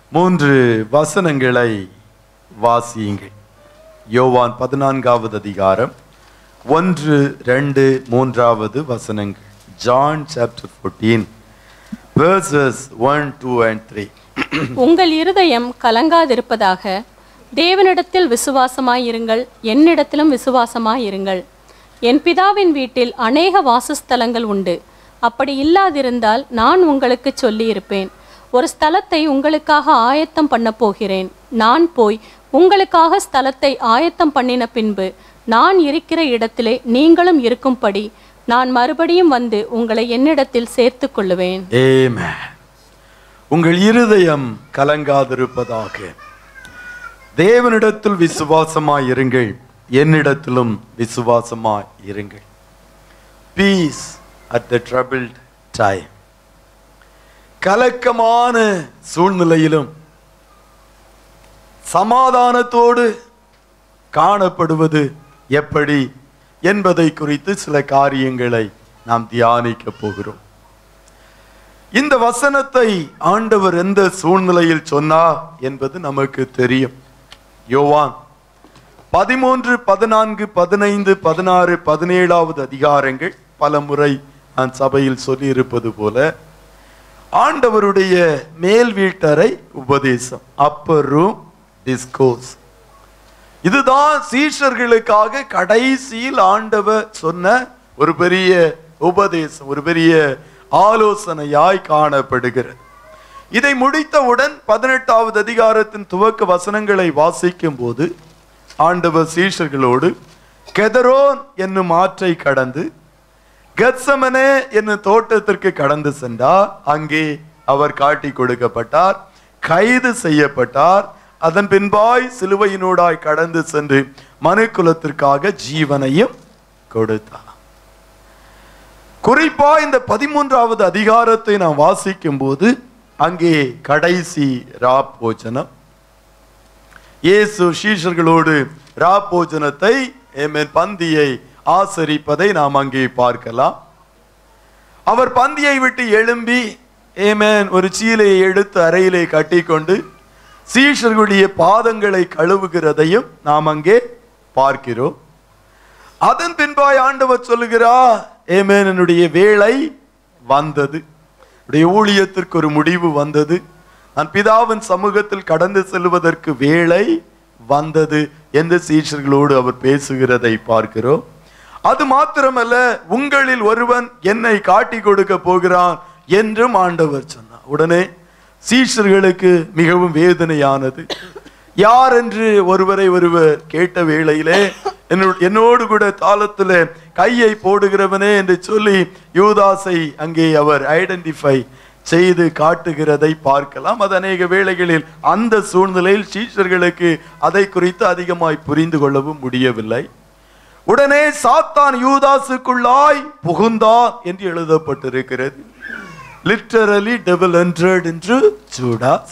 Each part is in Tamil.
மூன்று வசனங்களை வாசியுங்கள் யோவான் பதினான்காவது அதிகாரம் ஒன்று ரெண்டு மூன்றாவது வசனங்கள் John chapter fourteen verses one two and three உங்கள் இருதயம் கலங்காதிருப்பதாக தேவனிடத்தில் விசுவாசமாயிருங்கள் என்னிடத்திலும் விசுவாசமாயிருங்கள் என் பிதாவின் வீட்டில் அநேக வாசஸ்தலங்கள் உண்டு அப்படி இல்லாதிருந்தால் நான் உங்களுக்கு சொல்லியிருப்பேன் ஒரு ஸ்தலத்தை உங்களுக்காக ஆயத்தம் பண்ண போகிறேன் நான் போய் உங்களுக்காக ஸ்தலத்தை ஆயத்தம் பண்ணின பின்பு நான் இருக்கிற இடத்திலே நீங்களும் இருக்கும்படி நான் மறுபடியும் வந்து உங்களை என்னிடத்தில் சேர்த்துக் கொள்ளுவேன் Amen. உங்கள் இருதயம் கலங்காதிருப்பதாக தேவனிடத்தில் விசுவாசமாய் இருங்கள் என்னிடத்திலும் விசுவாசமாய் இருங்கள் peace at the troubled time கலக்கமான சூழ்நிலையிலும் சமாதானத்தோடு காணப்படுவது எப்படி என்பதை குறித்து சில காரியங்களை நாம் தியானிக்க போகிறோம் இந்த வசனத்தை ஆண்டவர் எந்த சூழ்நிலையில் சொன்னார் என்பது நமக்கு தெரியும் யோவான் பதிமூன்று பதினான்கு பதினைந்து பதினாறு பதினேழாவது அதிகாரங்கள் பல முறை நான் சபையில் சொல்லியிருப்பது போல ஆண்டவருடைய மேல் வீட்டறை உபதேசம் அப்பர் ரூம் டிஸ்கோஸ் இதுதான் சீஷர்களுக்காக கடைசியில் ஆண்டவர் சொன்ன ஒரு பெரிய உபதேசம் ஒரு பெரிய ஆலோசனையாய் காணப்படுகிறது இதை முடித்தவுடன் பதினெட்டாவது அதிகாரத்தின் துவக்க வசனங்களை வாசிக்கும் போது ஆண்டவர் சீஷர்களோடு கெதரோன் என்னும் ஆற்றை கடந்து கத்சமனே என்னும் தோட்டத்திற்கு கடந்து சென்றார் அங்கே அவர் காட்டி கொடுக்கப்பட்டார் கைது செய்யப்பட்டார் அதன் பின்பாய் சிலுவையினூடாய் கடந்து சென்று மனுக்குலத்திற்காக ஜீவனையும் கொடுத்தார் குறிப்பா இந்த பதிமூன்றாவது அதிகாரத்தை நாம் வாசிக்கும் போது அங்கே கடைசி ரா போஜனம் இயேசு சீஷர்களோடு ரா போஜனத்தை ஆமென், பந்தியை ஆசரிப்பதை நாம் அங்கே பார்க்கலாம் அவர் பந்தியை விட்டு எழும்பி ஏமேன் ஒரு சீலையை எடுத்து அறையிலே கட்டிக்கொண்டு சீஷர்களுடைய பாதங்களை கழுவுகிறதையும் நாம் அங்கே பார்க்கிறோம் அதன் பின்பாய் ஆண்டவர் சொல்லுகிறார் ஏமேன் என்னுடைய வேலை வந்தது என்னுடைய ஊழியத்திற்கு ஒரு முடிவு வந்தது நான் பிதாவின் சமூகத்தில் கடந்து செல்வதற்கு வேலை வந்தது என்று சீஷர்களோடு அவர் பேசுகிறதை பார்க்கிறோம் அது மாத்திரமல்ல உங்களில் ஒருவன் என்னை காட்டி கொடுக்க போகிறான் என்றும் ஆண்டவர் சொன்னார் உடனே சீஷர்களுக்கு மிகவும் வேதனையானது யார் என்று ஒருவரை ஒருவர் கேட்ட வேளையிலே என்னோ- என்னோடு கூட தாளத்துல கையை போடுகிறவனே என்று சொல்லி யூதாசை அங்கே அவர் ஐடென்டிஃபை செய்து காட்டுகிறதை பார்க்கலாம் அது அநேக வேளைகளில் அந்த சூழ்நிலையில் சீஷர்களுக்கு அதை குறித்து அதிகமாய் புரிந்து கொள்ளவும் முடியவில்லை உடனே சாத்தான் யூதாசுக்குள்ளாய் புகுந்தான் என்று எழுதப்பட்டிருக்கிறது literally devil entered into Judas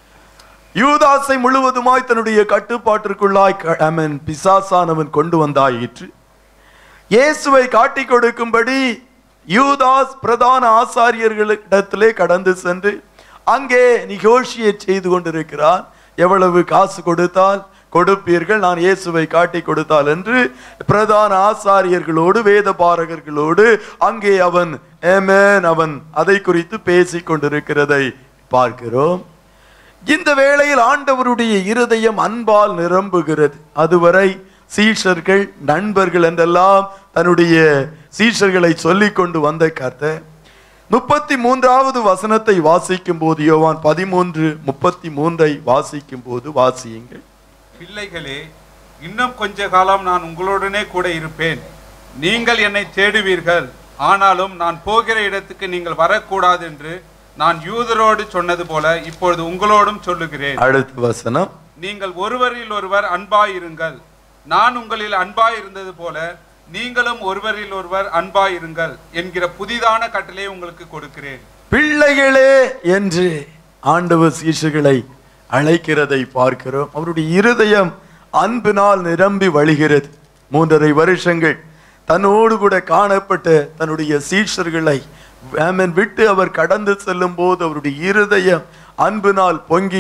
யூதாசை முழுவதுமாய் தன்னுடைய கட்டுப்பாட்டிற்குள்ளாய் க- I mean, பிசாசானவன் கொண்டு வந்தாயிற்று இயேசுவை காட்டிக் கொடுக்கும்படி யூதாஸ் பிரதான ஆசாரியர்களிடத்திலே கடந்து சென்று அங்கே நிகோஷியேட் செய்து கொண்டிருக்கிறான் எவ்வளவு காசு கொடுத்தால் கொடுப்பீர்கள் நான் இயேசுவை காட்டி கொடுத்தால் என்று பிரதான ஆசாரியர்களோடு வேத பாரகர்களோடு அங்கே அவன் ஏமேன் அவன் அதை குறித்து பேசிக் கொண்டிருக்கிறதை பார்க்கிறோம் இந்த வேளையில் ஆண்டவருடைய இருதயம் அன்பால் நிரம்புகிறது அதுவரை சீஷர்கள் நண்பர்கள் என்றெல்லாம் தன்னுடைய சீஷர்களை சொல்லிக் கொண்டு வந்த கர்த்தர் முப்பத்தி மூன்றாவது வசனத்தை வாசிக்கும் போது யோவான் பதிமூன்று முப்பத்தி மூன்றை வாசிக்கும் போது வாசியுங்கள் பிள்ளைகளே இன்னும் கொஞ்ச காலம் நான் உங்களுடனே கூட இருப்பேன் நீங்கள் என்னை தேடுவீர்கள் ஆனாலும் நான் போகிற இடத்துக்கு நீங்கள் வரக்கூடாது என்று நான் யூதரோடு சொன்னது போல இப்பொழுது உங்களோடும் சொல்லுகிறேன் அடுத்த வசனம் நீங்கள் ஒருவரில் ஒருவர் அன்பாயிருங்கள் நான் உங்களில் அன்பாயிருந்தது போல நீங்களும் ஒருவரில் ஒருவர் அன்பாயிருங்கள் என்கிற புதிதான கட்டளை உங்களுக்கு கொடுக்கிறேன் பிள்ளைகளே என்று ஆண்டவர் சீஷர்களை அழைக்கிறதை பார்க்கிறோம் அவருடைய இருதயம் அன்பினால் நிரம்பி வழிகிறது மூன்றரை வருஷங்கள் தன்னோடு கூட காணப்பட்ட தன்னுடைய சீஷர்களை ஆமென், விட்டு அவர் கடந்து செல்லும் போது அவருடைய இருதயம் அன்பினால் பொங்கி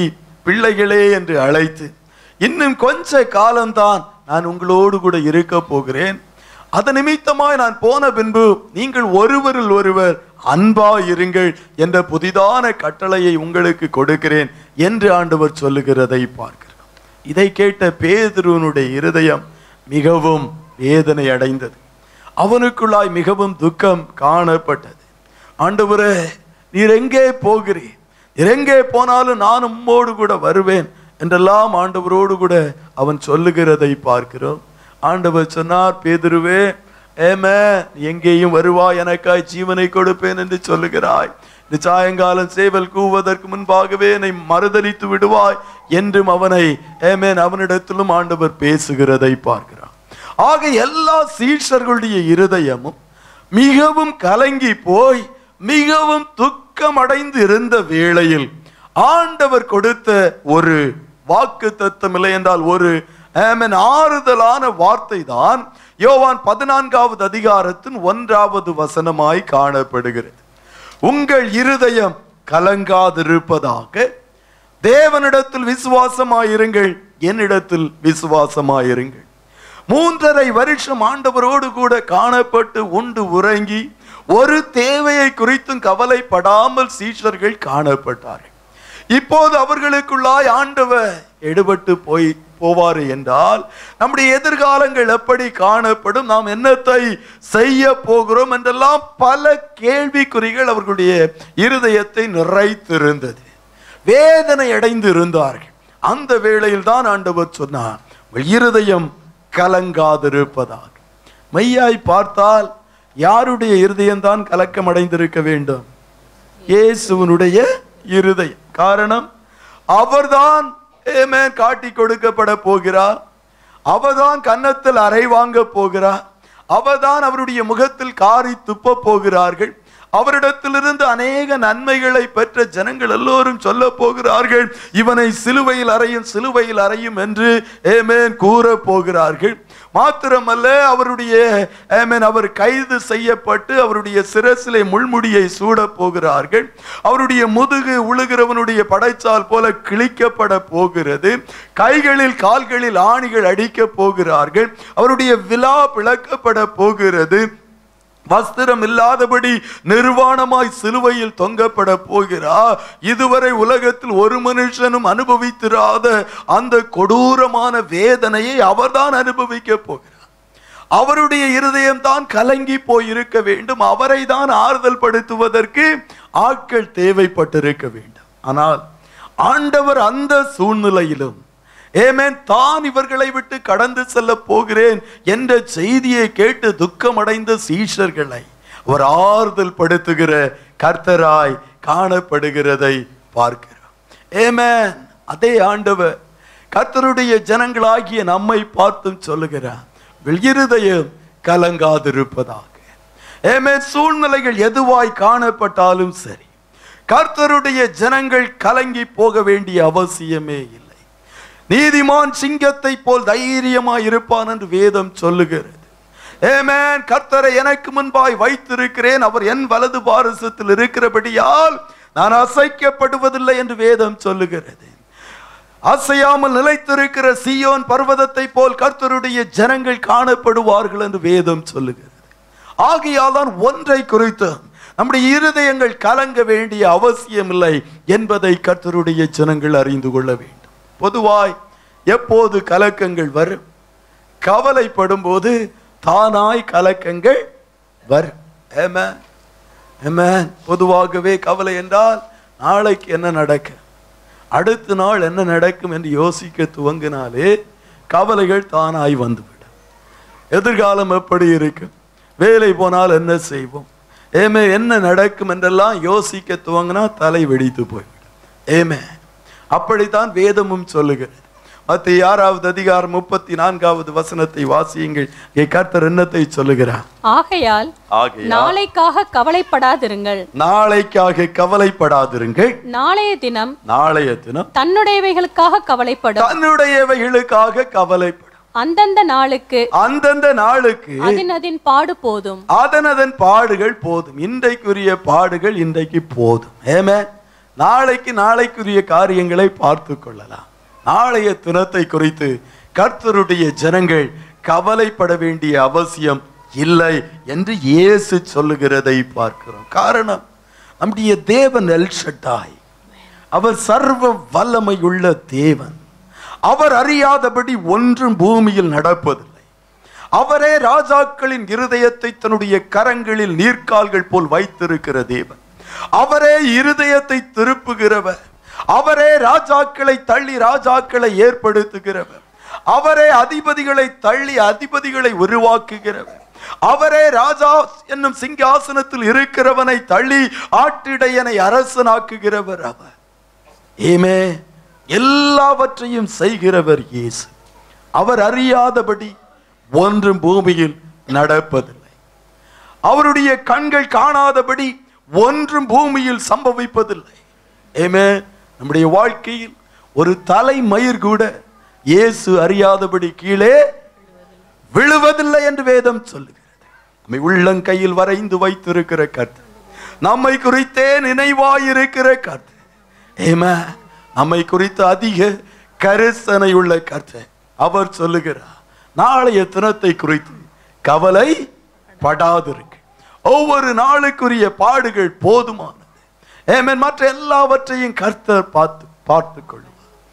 பிள்ளைகளே என்று அழைத்து இன்னும் கொஞ்ச காலம்தான் நான் உங்களோடு கூட இருக்க போகிறேன் அது நிமித்தமாய் நான் போன பின்பு நீங்கள் ஒருவரில் ஒருவர் அன்பா இருங்கள் என்ற புதிதான கட்டளையை உங்களுக்கு கொடுக்கிறேன் என்று ஆண்டவர் சொல்லுகிறதை பார்க்கிறோம் இதை கேட்ட பேதுருவனுடைய இருதயம் மிகவும் வேதனை அடைந்தது அவனுக்குள்ளாய் மிகவும் துக்கம் காணப்பட்டது ஆண்டவரே நீர் எங்கே போகிறீர் நீர் எங்கே போனாலும் நான் உம்மோடு கூட வருவேன் என்றெல்லாம் ஆண்டவரோடு கூட அவன் சொல்லுகிறதை பார்க்கிறோம் ஆண்டவர் சொன்னார் பேதுருவே ஏமே நீ எங்கேயும் வருவாய் எனக்காய் ஜீவனை கொடுப்பேன் என்று சொல்லுகிறாய் இந்த சாயங்காலம் சேவல் கூவதற்கு முன்பாகவே என்னை மறுதலித்து விடுவாய் என்றும் அவனை ஏமேன் அவனிடத்திலும் ஆண்டவர் பேசுகிறதை பார்க்கிறான் ஆக எல்லா சீஷர்களுடைய இருதயமும் மிகவும் கலங்கி போய் மிகவும் துக்கம் அடைந்து இருந்த வேளையில் ஆண்டவர் கொடுத்த ஒரு வாக்கு தத்தம் இல்லை என்றால் ஒரு ஆமென், ஆறுதலான வார்த்தை தான் யோவான் பதினான்காவது அதிகாரத்தின் ஒன்றாவது வசனமாய் காணப்படுகிறது உங்கள் இருதயம் கலங்காதிருப்பதாக தேவனிடத்தில் விசுவாசமாயிருங்கள் என்னிடத்தில் விசுவாசமாயிருங்கள் மூன்றரை வருஷம் ஆண்டவரோடு கூட காணப்பட்டு உண்டு உறங்கி ஒரு தேவையை குறித்தும் கவலைப்படாமல் சீஷர்கள் காணப்பட்டார்கள் இப்போது அவர்களுக்குள்ளாய் ஆண்டவர் எடுபட்டு போய் போவாரு என்றால் நம்முடைய எதிர்காலங்கள் எப்படி காணப்படும் நாம் என்னத்தை செய்ய போகிறோம் என்றெல்லாம் பல கேள்விக்குறிகள் அவர்களுடைய இருதயத்தை நிறைத்திருந்தது வேதனை அடைந்து இருந்தார்கள் அந்த வேளையில் தான் ஆண்டவர் சொன்னார் உங்கள் இருதயம் கலங்காதிருப்பதாக மையாய் பார்த்தால் யாருடைய இருதயம் தான் கலக்கம் அடைந்திருக்க வேண்டும் இயேசுவனுடைய இருதயம் காரணம் அவர்தான் ஏமேன் காட்டி கொடுக்கப்பட போகிறார் அவர்தான் கன்னத்தில் அறை வாங்க போகிறார் அவர்தான் அவருடைய முகத்தில் காரி துப்ப போகிறார்கள் அவரிடத்திலிருந்து அநேக நன்மைகளை பெற்ற ஜனங்கள் எல்லோரும் சொல்ல போகிறார்கள் இவனை சிலுவையில் அறையும் சிலுவையில் அறையும் என்று ஏமேன் கூற போகிறார்கள் மாத்திரமல்ல அவருடைய ஏமேன் அவர் கைது செய்யப்பட்டு அவருடைய சிரசிலே முள்முடியை சூட போகிறார்கள் அவருடைய முதுகு உழுகிறவனுடைய படைச்சால் போல கிழிக்கப்பட போகிறது கைகளில் கால்களில் ஆணிகள் அடிக்க போகிறார்கள் அவருடைய விழா பிளக்கப்பட போகிறது வஸ்திரம் இல்லாதபடி நிர்வாணமாய் சிலுவையில் தொங்கப்பட போகிறார் இதுவரை உலகத்தில் ஒரு மனுஷனும் அனுபவித்திராத அந்த கொடூரமான வேதனையை அவர்தான் அனுபவிக்க போகிறார் அவருடைய இருதயம் தான் கலங்கி போயிருக்க வேண்டும் அவரை தான் ஆறுதல் படுத்துவதற்கு ஆட்கள் தேவைப்பட்டிருக்க வேண்டும் ஆனால் ஆண்டவர் அந்த சூழ்நிலையிலும் ஏமேன் தான் இவர்களை விட்டு கடந்து செல்ல போகிறேன் என்ற செய்தியை கேட்டு துக்கமடைந்த சீஷர்களை அவர் ஆறுதல் படுத்துகிற கர்த்தராய் காணப்படுகிறதை பார்க்கிறோம் ஏமேன் அதே ஆண்டவர் கர்த்தருடைய ஜனங்களாகிய நம்மை பார்த்தும் சொல்லுகிறார் உங்கள் இருதயம் கலங்காதிருப்பதாக ஏமே சூழ்நிலைகள் எதுவாய் காணப்பட்டாலும் சரி கர்த்தருடைய ஜனங்கள் கலங்கி போக வேண்டிய அவசியமே இல்லை நீதிமான் சிங்கத்தை போல் தைரியமாய் இருப்பான் என்று வேதம் சொல்லுகிறது ஏமேன் கர்த்தரை எனக்கு முன்பாய் வைத்திருக்கிறேன் அவர் என் வலது பாரசத்தில் இருக்கிறபடியால் நான் அசைக்கப்படுவதில்லை என்று வேதம் சொல்லுகிறது அசையாமல் நிலைத்திருக்கிற சீயோன் பர்வதத்தை போல் கர்த்தருடைய ஜனங்கள் காணப்படுவார்கள் என்று வேதம் சொல்லுகிறது ஆகையால் தான் ஒன்றை குறித்து நம்முடைய இருதயங்கள் கலங்க வேண்டிய அவசியமில்லை என்பதை கர்த்தருடைய ஜனங்கள் அறிந்து கொள்ள வேண்டும் பொதுவாய் எப்போது கலக்கங்கள் வரும் கவலைப்படும் போது தானாய் கலக்கங்கள் வரும் Amen. Amen. பொதுவாகவே கவலை என்றால் நாளைக்கு என்ன நடக்கும் அடுத்த நாள் என்ன நடக்கும் என்று யோசிக்க துவங்கினாலே கவலைகள் தானாய் வந்துவிடும் எதிர்காலம் எப்படி இருக்கும் வேலை போனால் என்ன செய்வோம் ஏமே என்ன நடக்கும் என்றெல்லாம் யோசிக்க துவங்கினா தலை வெடித்து போய்விடும் ஏமே அப்படித்தான் வேதமும் சொல்லுகிறது மத்திய ஆறாவது அதிகாரம் முப்பத்தி நான்காவது வசனத்தை வாசியுங்கள் இங்கே கர்த்தர் என்னத்தை சொல்லுகிறார் ஆகையால் ஆகையால் நாளைக்காக கவலைப்படாதிருங்கள் நாளைக்காக கவலைப்படாதிருங்கள் நாளைய தினம் நாளைய தினம் தன்னுடையவைகளுக்காக கவலைப்படும் தன்னுடையவைகளுக்காக கவலைப்படும் அந்தந்த நாளுக்கு அந்தந்த நாளுக்கு அதினதின் பாடு போதும் அதன் அதன் பாடுகள் போதும் இன்றைக்குரிய பாடுகள் இன்றைக்கு போதும் ஏமே நாளைக்கு நாளைக்குரிய காரியங்களை பார்த்து கொள்ளலாம் நாளைய தினத்தை குறித்து கர்த்தருடைய ஜனங்கள் கவலைப்பட வேண்டிய அவசியம் இல்லை என்று இயேசு சொல்லுகிறதை பார்க்கிறோம் காரணம் நம்முடைய தேவன் எல்ஷட்டாய் அவர் சர்வ வல்லமையுள்ள தேவன் அவர் அறியாதபடி ஒன்றும் பூமியில் நடப்பதில்லை அவரே ராஜாக்களின் இருதயத்தை தன்னுடைய கரங்களில் நீர்க்கால்கள் போல் வைத்திருக்கிற தேவன் அவரே இருதயத்தை திருப்புகிறவர் அவரே ராஜாக்களை தள்ளி ராஜாக்களை ஏற்படுத்துகிறவர் அவரே அதிபதிகளை தள்ளி அதிபதிகளை உருவாக்குகிறவர் அவரே ராஜா என்னும் சிங்காசனத்தில் இருக்கிறவனை தள்ளி ஆட்டிடையனை அரசனாக்குகிறவர் அவர் ஏமே எல்லாவற்றையும் செய்கிறவர் இயேசு அவர் அறியாதபடி ஒன்றும் பூமியில் நடப்பதில்லை அவருடைய கண்கள் காணாதபடி ஒன்றும் பூமியில் சம்பவிப்பதில்லை ஏமே நம்முடைய வாழ்க்கையில் ஒரு தலை மயிர் கூட இயேசு அறியாதபடி கீழே விழுவதில்லை என்று வேதம் சொல்லுகிறது நம்மை உள்ளங்கையில் வரைந்து வைத்திருக்கிற கர்த்தர் நம்மை குறித்தே நினைவாயிருக்கிற கர்த்தர் ஏமா நம்மை குறித்து அதிக கரிசனை உள்ள கர்த்தர் அவர் சொல்லுகிறார் நாளைய தினத்தை குறித்து கவலை படாதிருக்கு ஒவ்வொரு நாளுக்குரிய பாடுகள் போதுமானது ஏமேன் மற்ற எல்லாவற்றையும் கர்த்தர் பார்த்து பார்த்துக் கொள்வார்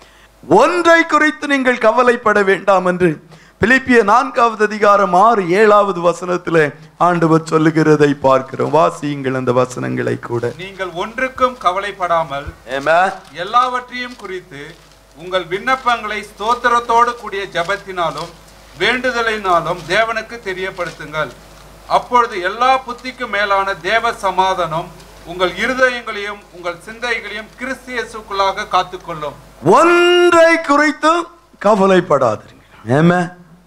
ஒன்றை குறித்து நீங்கள் கவலைப்பட வேண்டாம் என்று பிலிப்பிய நான்காவது அதிகாரம் ஆறு ஏழாவது வசனத்திலே ஆண்டவர் சொல்லுகிறதை பார்க்கிறோம் வாசியுங்கள் அந்த வசனங்களை கூட நீங்கள் ஒன்றுக்கும் கவலைப்படாமல் Amen. எல்லாவற்றையும் குறித்து உங்கள் விண்ணப்பங்களை ஸ்தோத்திரத்தோடு கூடிய ஜெபத்தினாலும் வேண்டுதலினாலும் தேவனுக்கு தெரியப்படுத்துங்கள் அப்பொழுது எல்லா புத்திக்கும் மேலான தேவ சமாதானம் உங்கள் இருதயங்களையும் உங்கள் சிந்தைகளையும் கிறிஸ்து இயேசுக்குள்ளாக காத்துக்கொள்ளும் ஒன்றை குறித்தும் கவலைப்படாதீர்கள் Amen.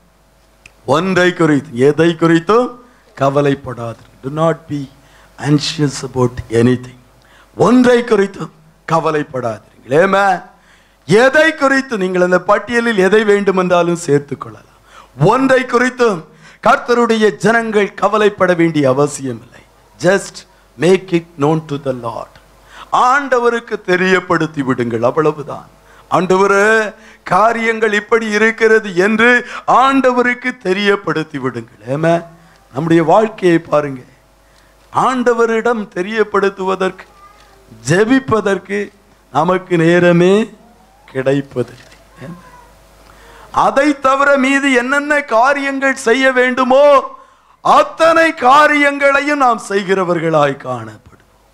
ஒன்றை குறித்து எதை குறித்தும் கவலைப்படாதீர்கள் do not be anxious about anything ஒன்றை குறித்தும் கவலைப்படாதீர்கள் Amen. எதை குறித்து நீங்கள் அந்த பட்டியலில் எதை வேண்டுமென்றாலும் சேர்த்துக் கொள்ளலாம் ஒன்றை குறித்தும் கர்த்தருடைய ஜனங்கள் கவலைப்பட வேண்டிய அவசியம் இல்லை just make it known to the Lord ஆண்டவருக்கு தெரியப்படுத்தி விடுங்கள் அவ்வளவுதான் ஆண்டவரே காரியங்கள் இப்படி இருக்கிறது என்று ஆண்டவருக்கு தெரியப்படுத்தி விடுங்கள் ஏமே நம்முடைய வாழ்க்கையை பாருங்க ஆண்டவரிடம் தெரியப்படுத்துவதற்கு ஜெபிப்பதற்கு நமக்கு நேரமே கிடைப்பதில்லை ஏமே? அதை தவிர மீது என்னென்ன காரியங்கள் செய்ய வேண்டுமோ அத்தனை காரியங்களையும் நாம் செய்கிறவர்களாய் காணப்படும்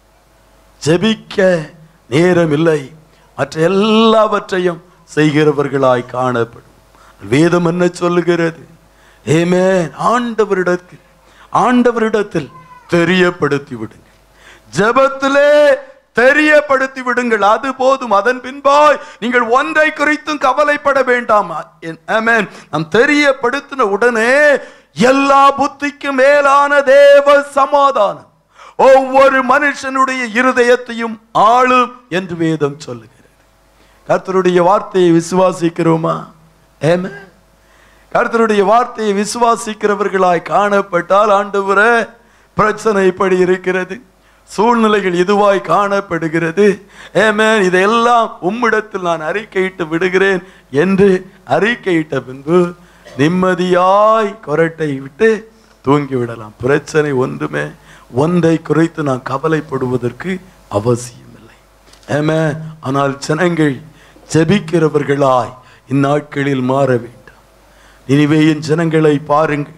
ஜெபிக்க நேரம் இல்லை மற்ற எல்லாவற்றையும் செய்கிறவர்களாய் காணப்படும் வேதம் என்ன சொல்லுகிறது ஏமே ஆண்டவரிடத்தில் ஆண்டவரிடத்தில் தெரியப்படுத்தி விடுங்க ஜெபத்திலே தெரியப்படுத்தி விடுங்கள் அது போதும் அதன் பின்பாய் நீங்கள் ஒன்றை குறித்தும் கவலைப்பட வேண்டாம் ஆமென் நாம் தெரியப்படுத்தின உடனே எல்லா புத்திக்கும் மேலான தேவ சமாதானம் ஒவ்வொரு மனுஷனுடைய இருதயத்தையும் ஆளும் என்று வேதம் சொல்லுகிறது கர்த்தருடைய வார்த்தையை விசுவாசிக்கிறோமா ஏமே கர்த்தருடைய வார்த்தையை விசுவாசிக்கிறவர்களாய் காணப்பட்டால் ஆண்டவரே பிரச்சனை இப்படி இருக்கிறது சூழ்நிலைகள் இதுவாய் காணப்படுகிறது ஏமேன் இதையெல்லாம் உம்மிடத்தில் நான் அறிக்கையிட்டு விடுகிறேன் என்று அறிக்கையிட்ட பின்பு நிம்மதியாய் கொரட்டை விட்டு தூங்கி விடலாம் பிரச்சனை ஒன்றுமே ஒன்றை குறித்து நான் கவலைப்படுவதற்கு அவசியமில்லை ஏமே ஆனால் ஜனங்கள் ஜெபிக்கிறவர்களாய் இந்நாட்களில் மாற வேண்டும் நினிவேயின் ஜனங்களை பாருங்கள்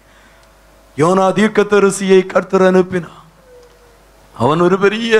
யோனா தீர்க்கதரிசியை கர்த்தர் அனுப்பினார் அவன் ஒரு பெரிய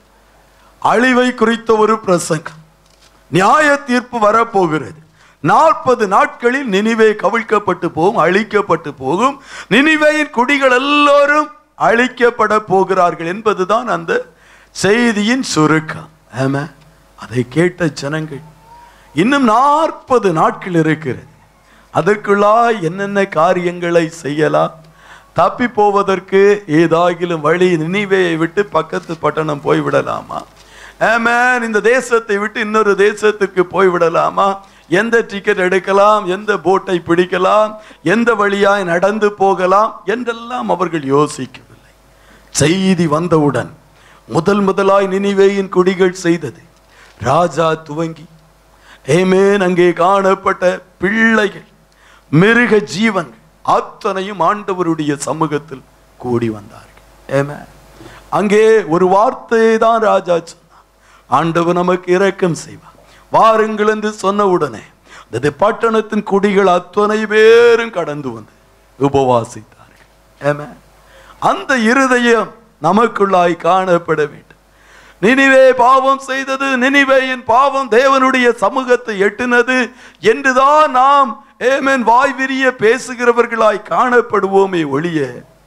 அழிவை குறித்த ஒரு பிரசங்கம் நியாய தீர்ப்பு வரப்போகிறது நாற்பது நாட்களில் நினிவே கவிழ்க்கப்பட்டு போகும் அழிக்கப்பட்டு போகும் நினிவேயின் குடிகள் எல்லோரும் அழிக்கப்பட போகிறார்கள் என்பதுதான் அந்த செய்தியின் சுருக்கம் ஆமா அதை கேட்ட ஜனங்கள் இன்னும் நாற்பது நாட்கள் இருக்கிறது அதற்குள்ளாய் என்னென்ன காரியங்களை செய்யலாம் தப்பி போவதற்கு ஏதாகிலும் வழி நினைவையை விட்டு பக்கத்து பட்டணம் போய்விடலாமா ஆமென் இந்த தேசத்தை விட்டு இன்னொரு தேசத்துக்கு போய்விடலாமா எந்த டிக்கெட் எடுக்கலாம் எந்த போட்டை பிடிக்கலாம் எந்த வழியாய் நடந்து போகலாம் என்றெல்லாம் அவர்கள் யோசிக்கவில்லை செய்தி வந்தவுடன் முதல் முதலாய் நினிவேயின் குடிகள் செய்தது ராஜா துவங்கி ஏமேன் அங்கே காணப்பட்ட பிள்ளைகள் மிருக ஜீவன் அத்தனையும் ஆண்டவருடைய சமூகத்தில் கூடி வந்தார்கள் ஏமே அங்கே ஒரு வார்த்தையை தான் ராஜா சொன்னார் ஆண்டவர் நமக்கு இரக்கம் செய்வார் வாருங்கள் என்று சொன்ன உடனே இந்த பட்டணத்தின் குடிகள் அத்தனை பேரும் கடந்து வந்து உபவாசித்தார்கள் ஏமே அந்த இருதயம் நமக்குள்ளாய் காணப்பட வேண்டும் நினிவே பாவம் செய்தது நினிவேயின் பாவம் தேவனுடைய சமூகத்தை எட்டினது என்றுதான் நாம் ஏமேன் வாய் விரிய பேசுகிறவர்களாய் காணப்படுவோமே ஒழிய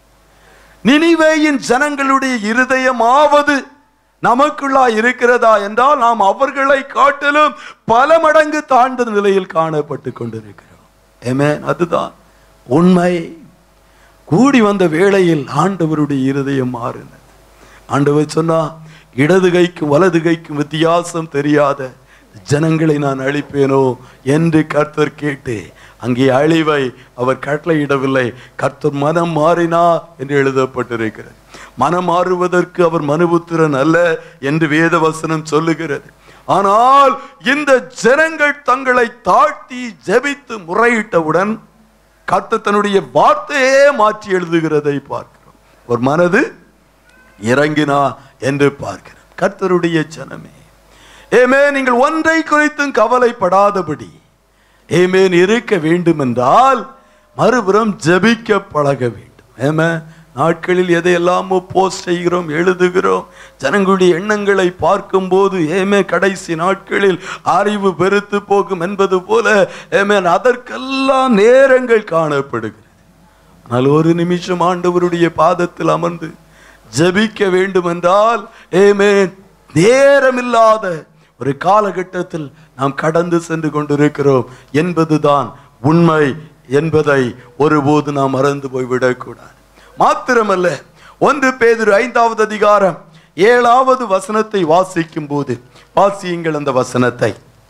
நினிவேயின் ஜனங்களுடைய இருதயமாவது நமக்குள்ளாய் இருக்கிறதா என்றால் நாம் அவர்களை காட்டிலும் பல மடங்கு தாழ்ந்த நிலையில் காணப்பட்டு கொண்டிருக்கிறோம் ஏமேன் அதுதான் உண்மை கூடி வந்த வேளையில் ஆண்டவருடைய இருதயம் மாறினது ஆண்டவர் சொன்னா இடது கைக்கும் வலது கைக்கும் வித்தியாசம் தெரியாத ஜனங்களை நான் அழிப்பேனோ என்று கர்த்தர் கேட்டு அங்கே அழிவை அவர் கட்டளையிடவில்லை கர்த்தர் மனம் மாறினா என்று எழுதப்பட்டிருக்கிறது மனம் மாறுவதற்கு அவர் மனுபுத்திரன் அல்ல என்று வேத வசனம் சொல்லுகிறது ஆனால் இந்த ஜனங்கள் தங்களை தாழ்த்தி ஜெபித்து முறையிட்டவுடன் கர்த்தர் தன்னுடைய வார்த்தையே மாற்றி எழுதுகிறதை பார்க்கிறோம் ஒரு மனது இறங்கினா என்று பார்க்கிறோம் கர்த்தருடைய ஜனமே ஏமே நீங்கள் ஒன்றை குறித்தும் கவலைப்படாதபடி ஏமேன் இருக்க வேண்டும் என்றால் மறுபுறம் ஜெபிக்க பழக வேண்டும் ஏமே நாட்களில் எதையெல்லாமோ போஸ்ட் செய்கிறோம் எழுதுகிறோம் ஜனங்களுடைய எண்ணங்களை பார்க்கும்போது ஏமே கடைசி நாட்களில் அறிவு பெருத்து போகும் என்பது போல ஏமேன் அதற்கெல்லாம் நேரங்கள் காணப்படுகிறது ஆனால் ஒரு நிமிஷம் ஆண்டவருடைய பாதத்தில் அமர்ந்து ஜெபிக்க வேண்டும் என்றால் ஏமேன் நேரமில்லாத ஒரு காலகட்டத்தில் நாம் கடந்து சென்று கொண்டிருக்கிறோம் என்பதுதான் உண்மை என்பதை ஒருபோது நாம் மறந்து போய்விடக்கூடாது மாத்திரமல்ல ஒன்று பேதுரு ஐந்தாவது அதிகாரம் ஏழாவது வசனத்தை வாசிக்கும் போது வாசியுங்கள் அந்த வசனத்தை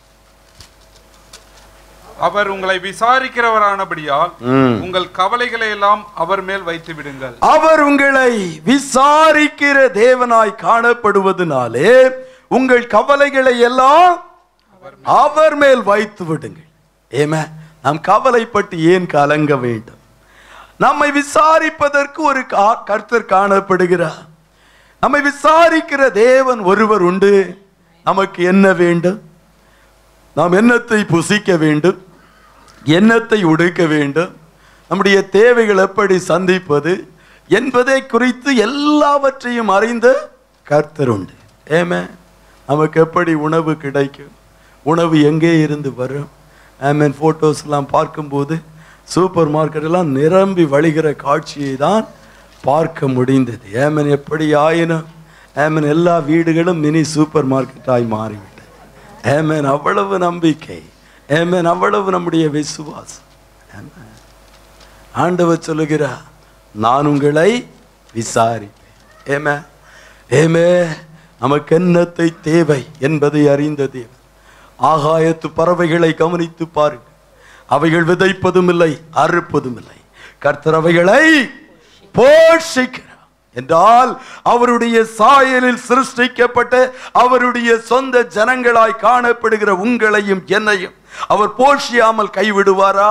அவர் உங்களை விசாரிக்கிறவரானபடியால் ம். உங்கள் கவலைகளை எல்லாம் அவர் மேல் வைத்து விடுங்கள் அவர் உங்களை விசாரிக்கிற தேவனாய் காணப்படுவதனாலே உங்கள் கவலைகளை எல்லாம் அவர் மேல் வைத்து விடுங்கள் ஏமே நாம் கவலைப்பட்டு ஏன் கலங்க வேண்டும் நம்மை விசாரிப்பதற்கு ஒரு கா- கர்த்தர் காணப்படுகிறார் நம்மை விசாரிக்கிற தேவன் ஒருவர் உண்டு நமக்கு என்ன வேண்டும் நாம் எண்ணத்தை புசிக்க வேண்டும் எண்ணத்தை உடைக்க வேண்டும் நம்முடைய தேவைகள் எப்படி சந்திப்பது என்பதை குறித்து எல்லாவற்றையும் அறிந்த கர்த்தர் உண்டு ஏமே நமக்கு எப்படி உணவு கிடைக்கும் உணவு எங்கே இருந்து வரும் ஆமேன் ஃபோட்டோஸ்லாம் பார்க்கும்போது சூப்பர் மார்க்கெட் எல்லாம் நிரம்பி வழிகிற காட்சியை தான் பார்க்க முடிந்தது ஏமன் எப்படி ஆயினும் ஏமன் எல்லா வீடுகளும் மினி சூப்பர் மார்க்கெட்டாய் மாறிவிட்டது ஏமேன் அவ்வளவு நம்பிக்கை ஏமேன் அவ்வளவு நம்முடைய விசுவாசம் ஆமென். ஆண்டவர் சொல்லுகிறார் நான் உங்களை விசாரிப்பேன் ஏமே ஏமே நமக்கு என்னத்தை தேவை என்பதை அறிந்த தேவன் ஆகாயத்து பறவைகளை கவனித்து பாருங்கள் அவைகள் விதைப்பதும் இல்லை அறுப்பதும் இல்லை கர்த்தர் அவைகளை போஷிக்கிறார் என்றால் அவருடைய சாயலில் சிருஷ்டிக்கப்பட்ட அவருடைய சொந்த ஜனங்களாய் காணப்படுகிற உங்களையும் என்னையும் அவர் போஷியாமல் கைவிடுவாரா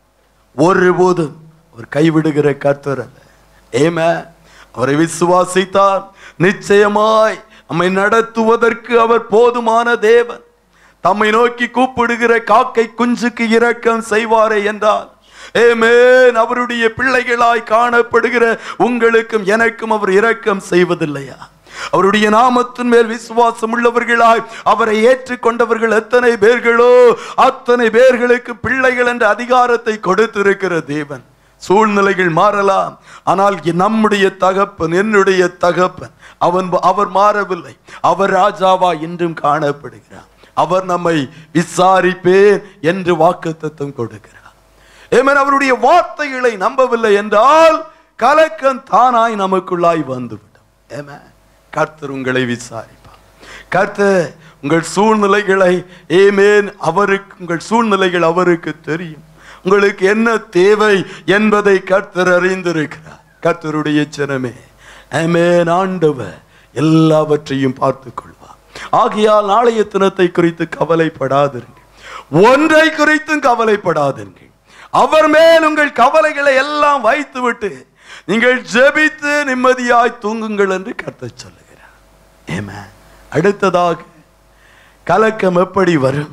ஒருபோதும் அவர் கைவிடுகிற கர்த்தர் அல்ல ஏமே அவரை விசுவாசித்தார் நிச்சயமாய் நம்மை நடத்துவதற்கு அவர் போதுமான தேவன் தம்மை நோக்கி கூப்பிடுகிற காக்கை குஞ்சுக்கு இரக்கம் செய்வாரே என்றால் ஏமேன் அவருடைய பிள்ளைகளாய் காணப்படுகிற உங்களுக்கும் எனக்கும் அவர் இரக்கம் செய்வதில்லையா அவருடைய நாமத்தின் மேல் விசுவாசம் உள்ளவர்களாய் அவரை ஏற்றுக்கொண்டவர்கள் எத்தனை பேர்களோ அத்தனை பேர்களுக்கு பிள்ளைகள் என்ற அதிகாரத்தை கொடுத்திருக்கிற தேவன் சூழ்நிலைகள் மாறலாம் ஆனால் நம்முடைய தகப்பன் என்னுடைய தகப்பன் அவன் அவர் மாறவில்லை அவர் ராஜாவா என்றும் காணப்படுகிறார் அவர் நம்மை விசாரிப்பேன் என்று வாக்குத்தத்தம் கொடுக்கிறார் ஏமன் அவருடைய வார்த்தைகளை நம்பவில்லை என்றால் கலக்கம் தானாய் நமக்குள்ளாய் வந்துவிடும் ஏமே கர்த்தர் உங்களை விசாரிப்பார் கர்த்தர் உங்கள் சூழ்நிலைகளை ஏமேன் அவருக்கு உங்கள் சூழ்நிலைகள் அவருக்கு தெரியும் உங்களுக்கு என்ன தேவை என்பதை கர்த்தர் அறிந்திருக்கிறார் கர்த்தருடைய ஜனமே ஆமென் ஆண்டவர் எல்லாவற்றையும் பார்த்துக் கொள்வார் ஆகையால் நாளைய தினத்தை குறித்து கவலைப்படாதிருங்கள் ஒன்றை குறித்தும் கவலைப்படாதிருங்கள் அவர் மேல் உங்கள் கவலைகளை எல்லாம் வைத்துவிட்டு நீங்கள் ஜெபித்து நிம்மதியாய் தூங்குங்கள் என்று கர்த்தர் சொல்லுகிறார் ஏமா அடுத்ததாக கலக்கம் எப்படி வரும்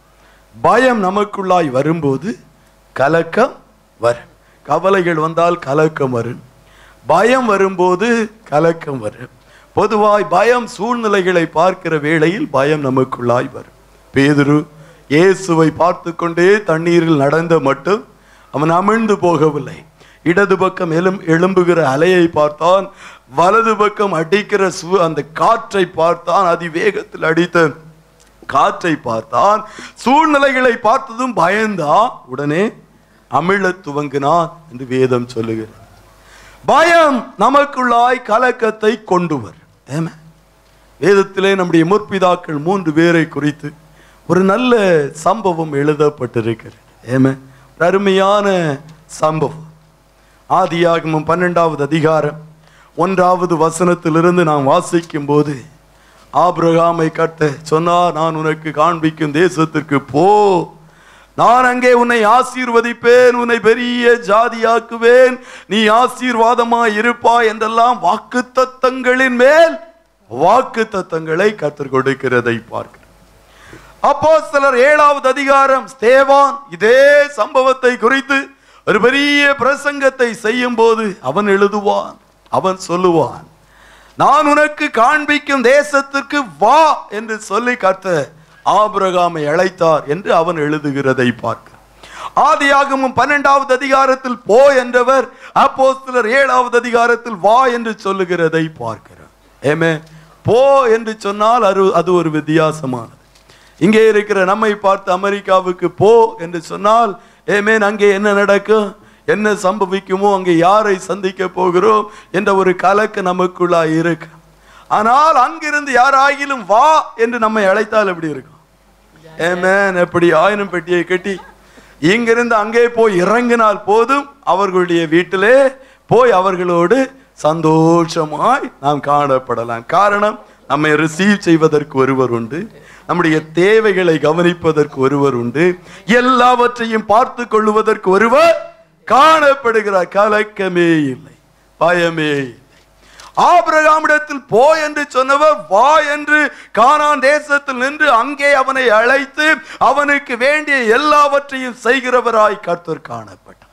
பயம் நமக்குள்ளாய் வரும்போது கலக்கம் வரும் கவலைகள் வந்தால் கலக்கம் வரும் பயம் வரும்போது கலக்கம் வரும் பொதுவாய் பயம் சூழ்நிலைகளை பார்க்கிற வேளையில் பயம் நமக்குள்ளாய் வரும் பேதுரு இயேசுவை பார்த்து கொண்டே தண்ணீரில் நடந்த மட்டும் அவன் அமிழ்ந்து போகவில்லை இடது பக்கம் எழும் எழும்புகிற அலையை பார்த்தான் வலது பக்கம் அடிக்கிற சு அந்த காற்றை பார்த்தான் அதிவேகத்தில் அடித்த காற்றை பார்த்தான் சூழ்நிலைகளை பார்த்ததும் பயந்தான் உடனே அமிழத் துவங்கினான் என்று வேதம் சொல்லுகிறது பயம் நமக்குள்ளாய் கலக்கத்தை கொண்டு வரும் ஏமே வேதத்திலே நம்முடைய முற்பிதாக்கள் மூன்று பேரை குறித்து ஒரு நல்ல சம்பவம் எழுதப்பட்டிருக்கிறது ஏமே ஒரு அருமையான சம்பவம் ஆதியாகமம் பன்னெண்டாவது அதிகாரம் ஒன்றாவது வசனத்திலிருந்து நாம் வாசிக்கும் போது ஆபிரகாமை கட்ட சொன்னார் நான் உனக்கு காண்பிக்கும் தேசத்திற்கு போ நான் அங்கே உன்னை ஆசீர்வதிப்பேன் உன்னை பெரிய ஜாதியாக்குவேன் நீ ஆசீர்வாதமாய் இருப்பாய் என்றெல்லாம் வாக்கு தத்தங்களின் மேல் வாக்கு தத்தங்களை கற்றுக் கொடுக்கிறதை பார்க்கிறோம் அப்போ சிலர் ஏழாவது அதிகாரம் ஸ்தேவான் இதே சம்பவத்தை குறித்து ஒரு பெரிய பிரசங்கத்தை செய்யும் போது அவன் எழுதுவான் அவன் சொல்லுவான் நான் உனக்கு காண்பிக்கும் தேசத்திற்கு வா என்று சொல்லி கர்த்த ஆபிரகாமை அழைத்தார் என்று அவன் எழுதுகிறதை பார்க்க ஆதியாகமும் பன்னெண்டாவது அதிகாரத்தில் போ என்றவர் அப்போ சிலர் ஏழாவது அதிகாரத்தில் வா என்று சொல்லுகிறதை பார்க்கிறோம் ஏமே போ என்று சொன்னால் அது அது ஒரு வித்தியாசமானது இங்கே இருக்கிற நம்மை பார்த்து அமெரிக்காவுக்கு போ என்று சொன்னால் ஏமேன் அங்கே என்ன நடக்கும் என்ன சம்பவிக்குமோ அங்கே யாரை சந்திக்க போகிறோம் என்ற ஒரு கலக்கு நமக்குள்ளா இருக்கு ஆனால் அங்கிருந்து யாராகிலும் வா என்று நம்மை அழைத்தால் எப்படி இருக்கும் ஏமேன் எப்படி ஆயிரம் பெட்டியை கட்டி இங்கிருந்து அங்கே போய் இறங்கினால் போதும் அவர்களுடைய வீட்டிலே போய் அவர்களோடு சந்தோஷமாய் நாம் காணப்படலாம் காரணம் நம்மை ரிசீவ் செய்வதற்கு ஒருவர் உண்டு நம்முடைய தேவைகளை கவனிப்பதற்கு ஒருவர் உண்டு எல்லாவற்றையும் பார்த்து கொள்வதற்கு ஒருவர் காணப்படுகிறார் கலக்கமே இல்லை பயமே இல்லை ஆபிரகாமிடத்தில் போ என்று சொன்னவர் வா என்று கானான் தேசத்தில் நின்று அங்கே அவனை அழைத்து அவனுக்கு வேண்டிய எல்லாவற்றையும் செய்கிறவராய் கர்த்தர் காணப்பட்டார்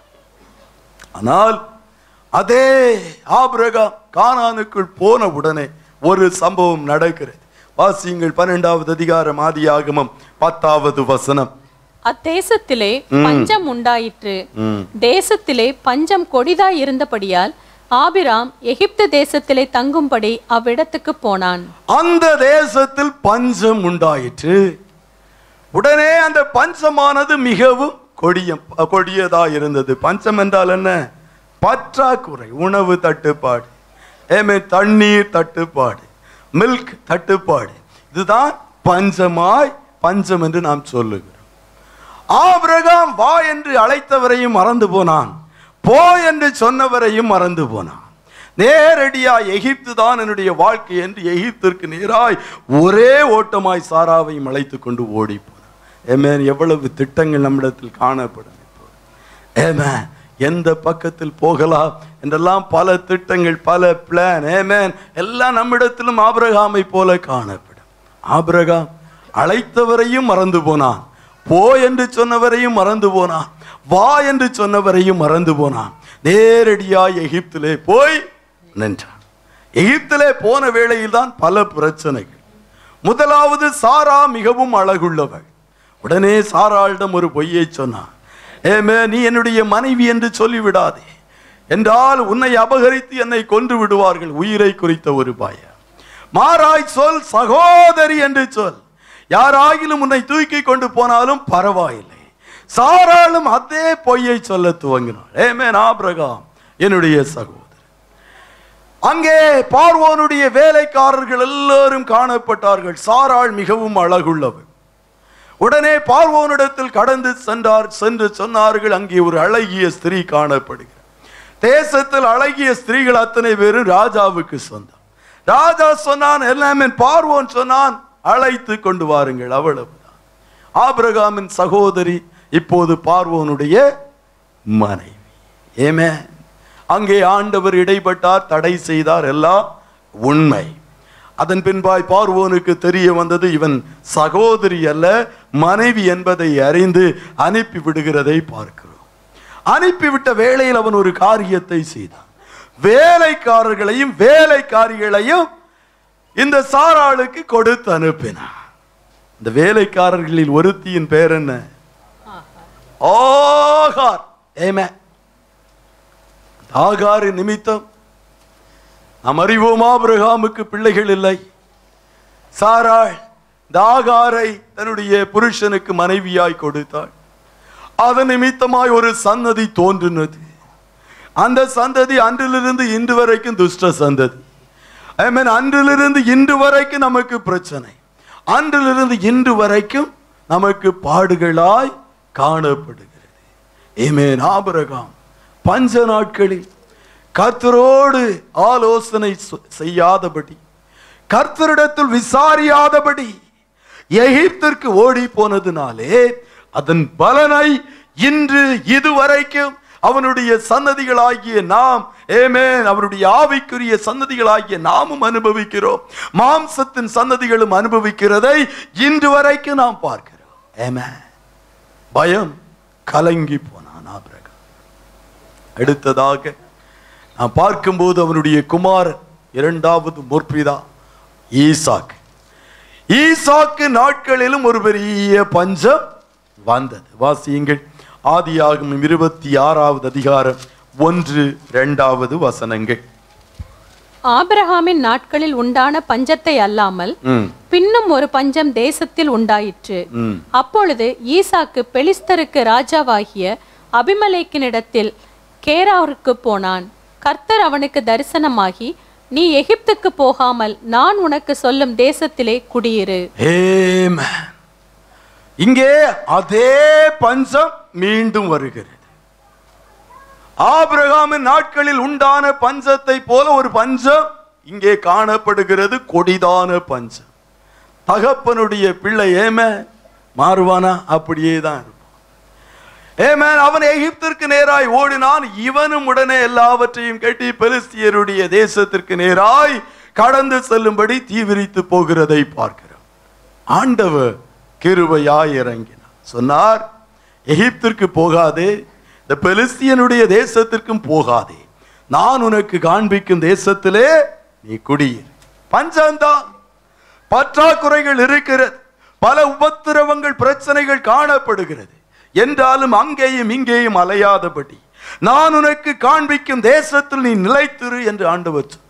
ஆனால் அதே ஆபிரகாம் கானானுக்குள் போன உடனே ஒரு சம்பவம் நடக்கிறது வாசியுங்கள் பன்னெண்டாவது அதிகாரம் ஆதியாகமம் பத்தாவது வசனம் அத்தேசத்திலே பஞ்சம் உண்டாயிற்று ம். தேசத்திலே பஞ்சம் கொடிதாய் இருந்தபடியால் ஆபிராம் எகிப்து தேசத்திலே தங்கும்படி அவ்விடத்துக்கு போனான் அந்த தேசத்தில் பஞ்சம் உண்டாயிற்று உடனே அந்த பஞ்சமானது மிகவும் கொடிய கொடியதா இருந்தது பஞ்சம் என்றால் என்ன பற்றாக்குறை உணவு தட்டுப்பாடு ஏமே தண்ணீர் தட்டுப்பாடு மில்க் தட்டுப்பாடு இதுதான் பஞ்சமாய் பஞ்சம் என்று நாம் சொல்லுகிறோம் ஆபிரகாம் வா என்று அழைத்தவரையும் மறந்து போனான் போ என்று சொன்னவரையும் மறந்து போனான் நேரடியா எகிப்து தான் என்னுடைய வாழ்க்கை என்று எகிப்திற்கு நேராய் ஒரே ஓட்டமாய் சாராவையும் அழைத்து கொண்டு ஓடி போனான் ஏமேன் எவ்வளவு திட்டங்கள் நம்மிடத்தில் காணப்படும் இப்போ ஏமேன் எந்த பக்கத்தில் போகலாம் என்றெல்லாம் பல திட்டங்கள் பல பிளான் ஏமேன் எல்லாம் நம்மிடத்திலும் ஆபிரகாமை போல காணப்படும் ஆபிரகாம் அழைத்தவரையும் மறந்து போனான் போ என்று சொன்னவரையும் மறந்து போனான் வா என்று சொன்னவரையும் மறந்து போனான் நேரடியாய் எகிப்திலே போய் நின்றான் எகிப்திலே போன வேளையில் தான் பல பிரச்சனைகள் முதலாவது சாரா மிகவும் அழகுள்ளவள் உடனே சாராளிடம் ஒரு பொய்யை சொன்னான் ஏமே நீ என்னுடைய மனைவி என்று சொல்லிவிடாதே என்றால் உன்னை அபகரித்து என்னை கொன்று விடுவார்கள் உயிரை குறித்த ஒரு பயம் மாறாய் சொல் சகோதரி என்று சொல் யாராகிலும் உன்னை தூக்கி கொண்டு போனாலும் பரவாயில்லை சாராளும் அதே பொய்யை சொல்ல துவங்கினாள் ஏமேன் ஆபிரகாம் என்னுடைய சகோதரி அங்கே பார்வோனுடைய வேலைக்காரர்கள் எல்லாரும் காணப்பட்டார்கள் சாராள் மிகவும் அழகுள்ளவள் உடனே பார்வோனிடத்தில் கடந்து சென்றார் சென்று சொன்னார்கள் அங்கே ஒரு அழகிய ஸ்திரீ காணப்படுகிறார் தேசத்தில் அழகிய ஸ்திரீகள் அத்தனை பேரும் ராஜாவுக்கு சொந்தம் ராஜா சொன்னான் எல்லாமே பார்வோன் சொன்னான் அழைத்து கொண்டு வாருங்கள் அவ்வளவுதான் ஆபிரகாமின் சகோதரி இப்போது பார்வோனுடைய மனைவி ஏமே அங்கே ஆண்டவர் இடைப்பட்டார் தடை செய்தார் எல்லாம் உண்மை அதன் பின்பாய் பார்வோனுக்கு தெரிய வந்தது இவன் சகோதரி அல்ல மனைவி என்பதை அறிந்து அனுப்பி விடுகிறதை பார்க்கிறோம் அனுப்பிவிட்ட வேளையில் அவன் ஒரு காரியத்தை செய்தான் வேலைக்காரர்களையும் வேலைக்காரிகளையும் இந்த சாராளுக்கு கொடுத்து அனுப்பினான் இந்த வேலைக்காரர்களில் ஒருத்தியின் பேர் என்ன ஆகார் ஏமே ஆகாரு நிமித்தம் நாம் அறிவோம் ஆபிரகாமுக்கு பிள்ளைகள் இல்லை சாராள் இந்த ஆகாரை தன்னுடைய புருஷனுக்கு மனைவியாய் கொடுத்தாள் அதன் நிமித்தமாய் ஒரு சன்னதி தோன்றினது அந்த சந்ததி அன்றிலிருந்து இன்று வரைக்கும் துஷ்ட சந்ததி I mean, அன்றிலிருந்து இன்று வரைக்கும் நமக்கு பிரச்சனை அன்றிலிருந்து இன்று வரைக்கும் நமக்கு பாடுகளாய் காணப்படுகிறது ஏமேன் ஆபிரகாம் பஞ்ச நாட்களில் கர்த்தரோடு ஆலோசனை சொ- செய்யாதபடி கர்த்தரிடத்தில் விசாரியாதபடி எகிப்திற்கு ஓடி போனதினாலே அதன் பலனை இன்று இதுவரைக்கும் அவனுடைய சன்னதிகளாகிய நாம் ஏமேன் அவருடைய ஆவிக்குரிய சன்னதிகளாகிய நாமும் அனுபவிக்கிறோம் மாம்சத்தின் சன்னதிகளும் அனுபவிக்கிறதை இன்று வரைக்கும் நாம் பார்க்கிறோம் ஏமேன் பயம் கலங்கி போனான் ஆபிரகாம் அடுத்ததாக நாம் பார்க்கும்போது அவனுடைய குமாரன் இரண்டாவது முற்பிதா ஈசாக்கு ஈசாக்கு நாட்களிலும் ஒரு பெரிய பஞ்சம் வந்தது வாசியுங்கள் ஆதியாகமம் இருபத்தி ஆறாவது அதிகாரம் ஒன்று இரண்டாவது வசனங்கள் ஆபிரகாமின் நாட்களில் உண்டான பஞ்சத்தை அல்லாமல் ம், பின்னும் ஒரு பஞ்சம் தேசத்தில் உண்டாயிற்று ம். அப்பொழுது ஈசாக்கு பெலிஸ்தருக்கு ராஜாவாகிய அபிமலேக்கினிடத்தில் கேராருக்கு போனான் கர்த்தர் அவனுக்கு தரிசனமாகி நீ எகிப்துக்கு போகாமல் நான் உனக்கு சொல்லும் தேசத்திலே குடியிரு Amen. இங்கே அதே பஞ்சம் மீண்டும் வருகிறது ஆபிரகாமின் நாட்களில் உண்டான பஞ்சத்தை போல ஒரு பஞ்சம் இங்கே காணப்படுகிறது கொடிதான பஞ்சம் தகப்பனுடைய பிள்ளை ஏம மாறுவானா அப்படியே தான் இருப்பான் ஏமேன் அவன் எகிப்திற்கு நேராய் ஓடினான் இவனும் உடனே எல்லாவற்றையும் கட்டி பெலிஸ்தியருடைய தேசத்திற்கு நேராய் கடந்து செல்லும்படி தீவிரித்து போகிறதை பார்க்கிறோம் ஆண்டவர் கிருபையாய் இறங்கினார் சொன்னார் எகிப்திற்கு போகாதே இந்த பெலிஸ்தியனுடைய தேசத்திற்கும் போகாதே நான் உனக்கு காண்பிக்கும் தேசத்திலே நீ குடியிரு பஞ்சம்தான் பற்றாக்குறைகள் இருக்கிறது பல உபத்திரவங்கள் பிரச்சனைகள் காணப்படுகிறது என்றாலும் அங்கேயும் இங்கேயும் அலையாதபடி நான் உனக்கு காண்பிக்கும் தேசத்தில் நீ நிலைத்திரு என்று ஆண்டவர் சொன்னார்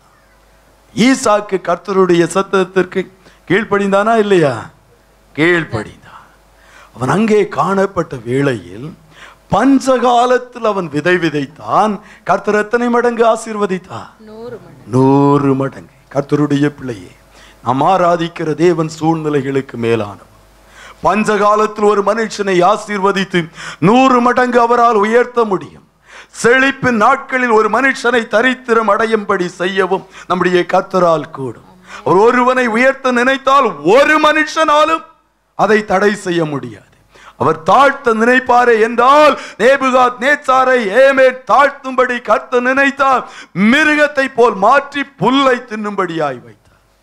ஈசாக்கு கர்த்தருடைய சத்தத்திற்கு கீழ்ப்படிந்தானா இல்லையா கீழ்ப்படிந்தான் அவன் அங்கே காணப்பட்ட வேளையில் பஞ்ச காலத்தில் அவன் விதை விதைத்தான் கர்த்தர் எத்தனை மடங்கு ஆசீர்வதித்தார் நூறு மணி நூறு மடங்கு கர்த்தருடைய பிள்ளையே நாம் ஆராதிக்கிற தேவன் சூழ்நிலைகளுக்கு மேலானவர் பஞ்ச காலத்தில் ஒரு மனுஷனை ஆசீர்வதித்து நூறு மடங்கு அவரால் உயர்த்த முடியும் செழிப்பின் நாட்களில் ஒரு மனுஷனை தரித்திரம் அடையும்படி செய்யவும் நம்முடைய கர்த்தரால் கூடும் அவர் ஒருவனை உயர்த்த நினைத்தால் ஒரு மனுஷனாலும் அதை தடை செய்ய முடியாது அவர் தாழ்த்த நினைப்பாரே என்றால் நேபுகாத் நேச்சாரை ஏமே தாழ்த்தும்படி கர்த்த நினைத்தார் மிருகத்தை போல் மாற்றி புல்லை தின்னும்படியாய் வைத்தார்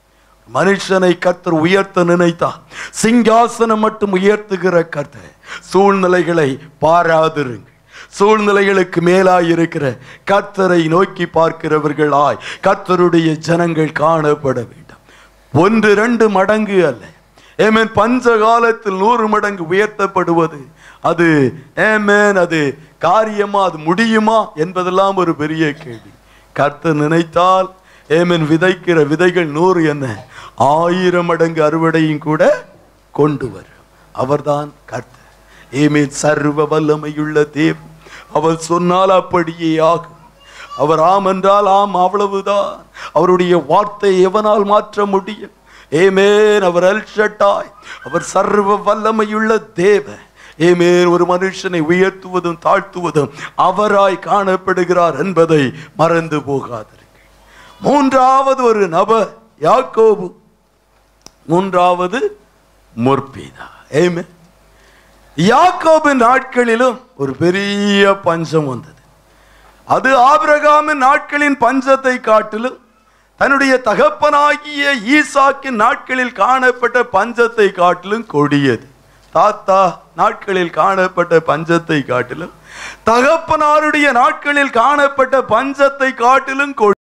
மனுஷனை கர்த்தர் உயர்த்த நினைத்தார் சிங்காசனம் மட்டும் உயர்த்துகிற கர்த்தர் சூழ்நிலைகளை பாராதிருங்கள் சூழ்நிலைகளுக்கு மேலாய் இருக்கிற கர்த்தரை நோக்கி பார்க்கிறவர்களாய் கர்த்தருடைய ஜனங்கள் காணப்பட வேண்டும் ஒன்று ரெண்டு மடங்கு அல்ல ஏமேன் பஞ்ச காலத்தில் நூறு மடங்கு உயர்த்தப்படுவது அது ஏமேன் அது காரியமா அது முடியுமா என்பதெல்லாம் ஒரு பெரிய கேள்வி கர்த்தர் நினைத்தால் ஏமேன் விதைக்கிற விதைகள் நூறு என்ன ஆயிரம் மடங்கு அறுவடையும் கூட கொண்டு வரும் அவர்தான் கர்த்தர் ஏமேன் சர்வ வல்லமையுள்ள தேவன் அவர் சொன்னால் அப்படியே ஆகும் அவர் ஆம் என்றால் ஆம் அவ்வளவுதான் அவருடைய வார்த்தை எவனால் மாற்ற முடியும் ஏமேன் அவர் அல்ஷட்டாய் அவர் சர்வ வல்லமையுள்ள தேவ ஏமேன் ஒரு மனுஷனை உயர்த்துவதும் தாழ்த்துவதும் அவராய் காணப்படுகிறார் என்பதை மறந்து போகாதீர்கள் மூன்றாவது ஒரு நபர் யாக்கோபு மூன்றாவது முற்பிதா ஏமே யாக்கோபு நாட்களிலும் ஒரு பெரிய பஞ்சம் வந்தது அது ஆபிரகாமின் நாட்களின் பஞ்சத்தை காட்டிலும் தன்னுடைய தகப்பனாகிய ஈசாக்கின் நாட்களில் காணப்பட்ட பஞ்சத்தை காட்டிலும் கொடியது தாத்தா நாட்களில் காணப்பட்ட பஞ்சத்தை காட்டிலும் தகப்பனாருடைய நாட்களில் காணப்பட்ட பஞ்சத்தை காட்டிலும் கொடி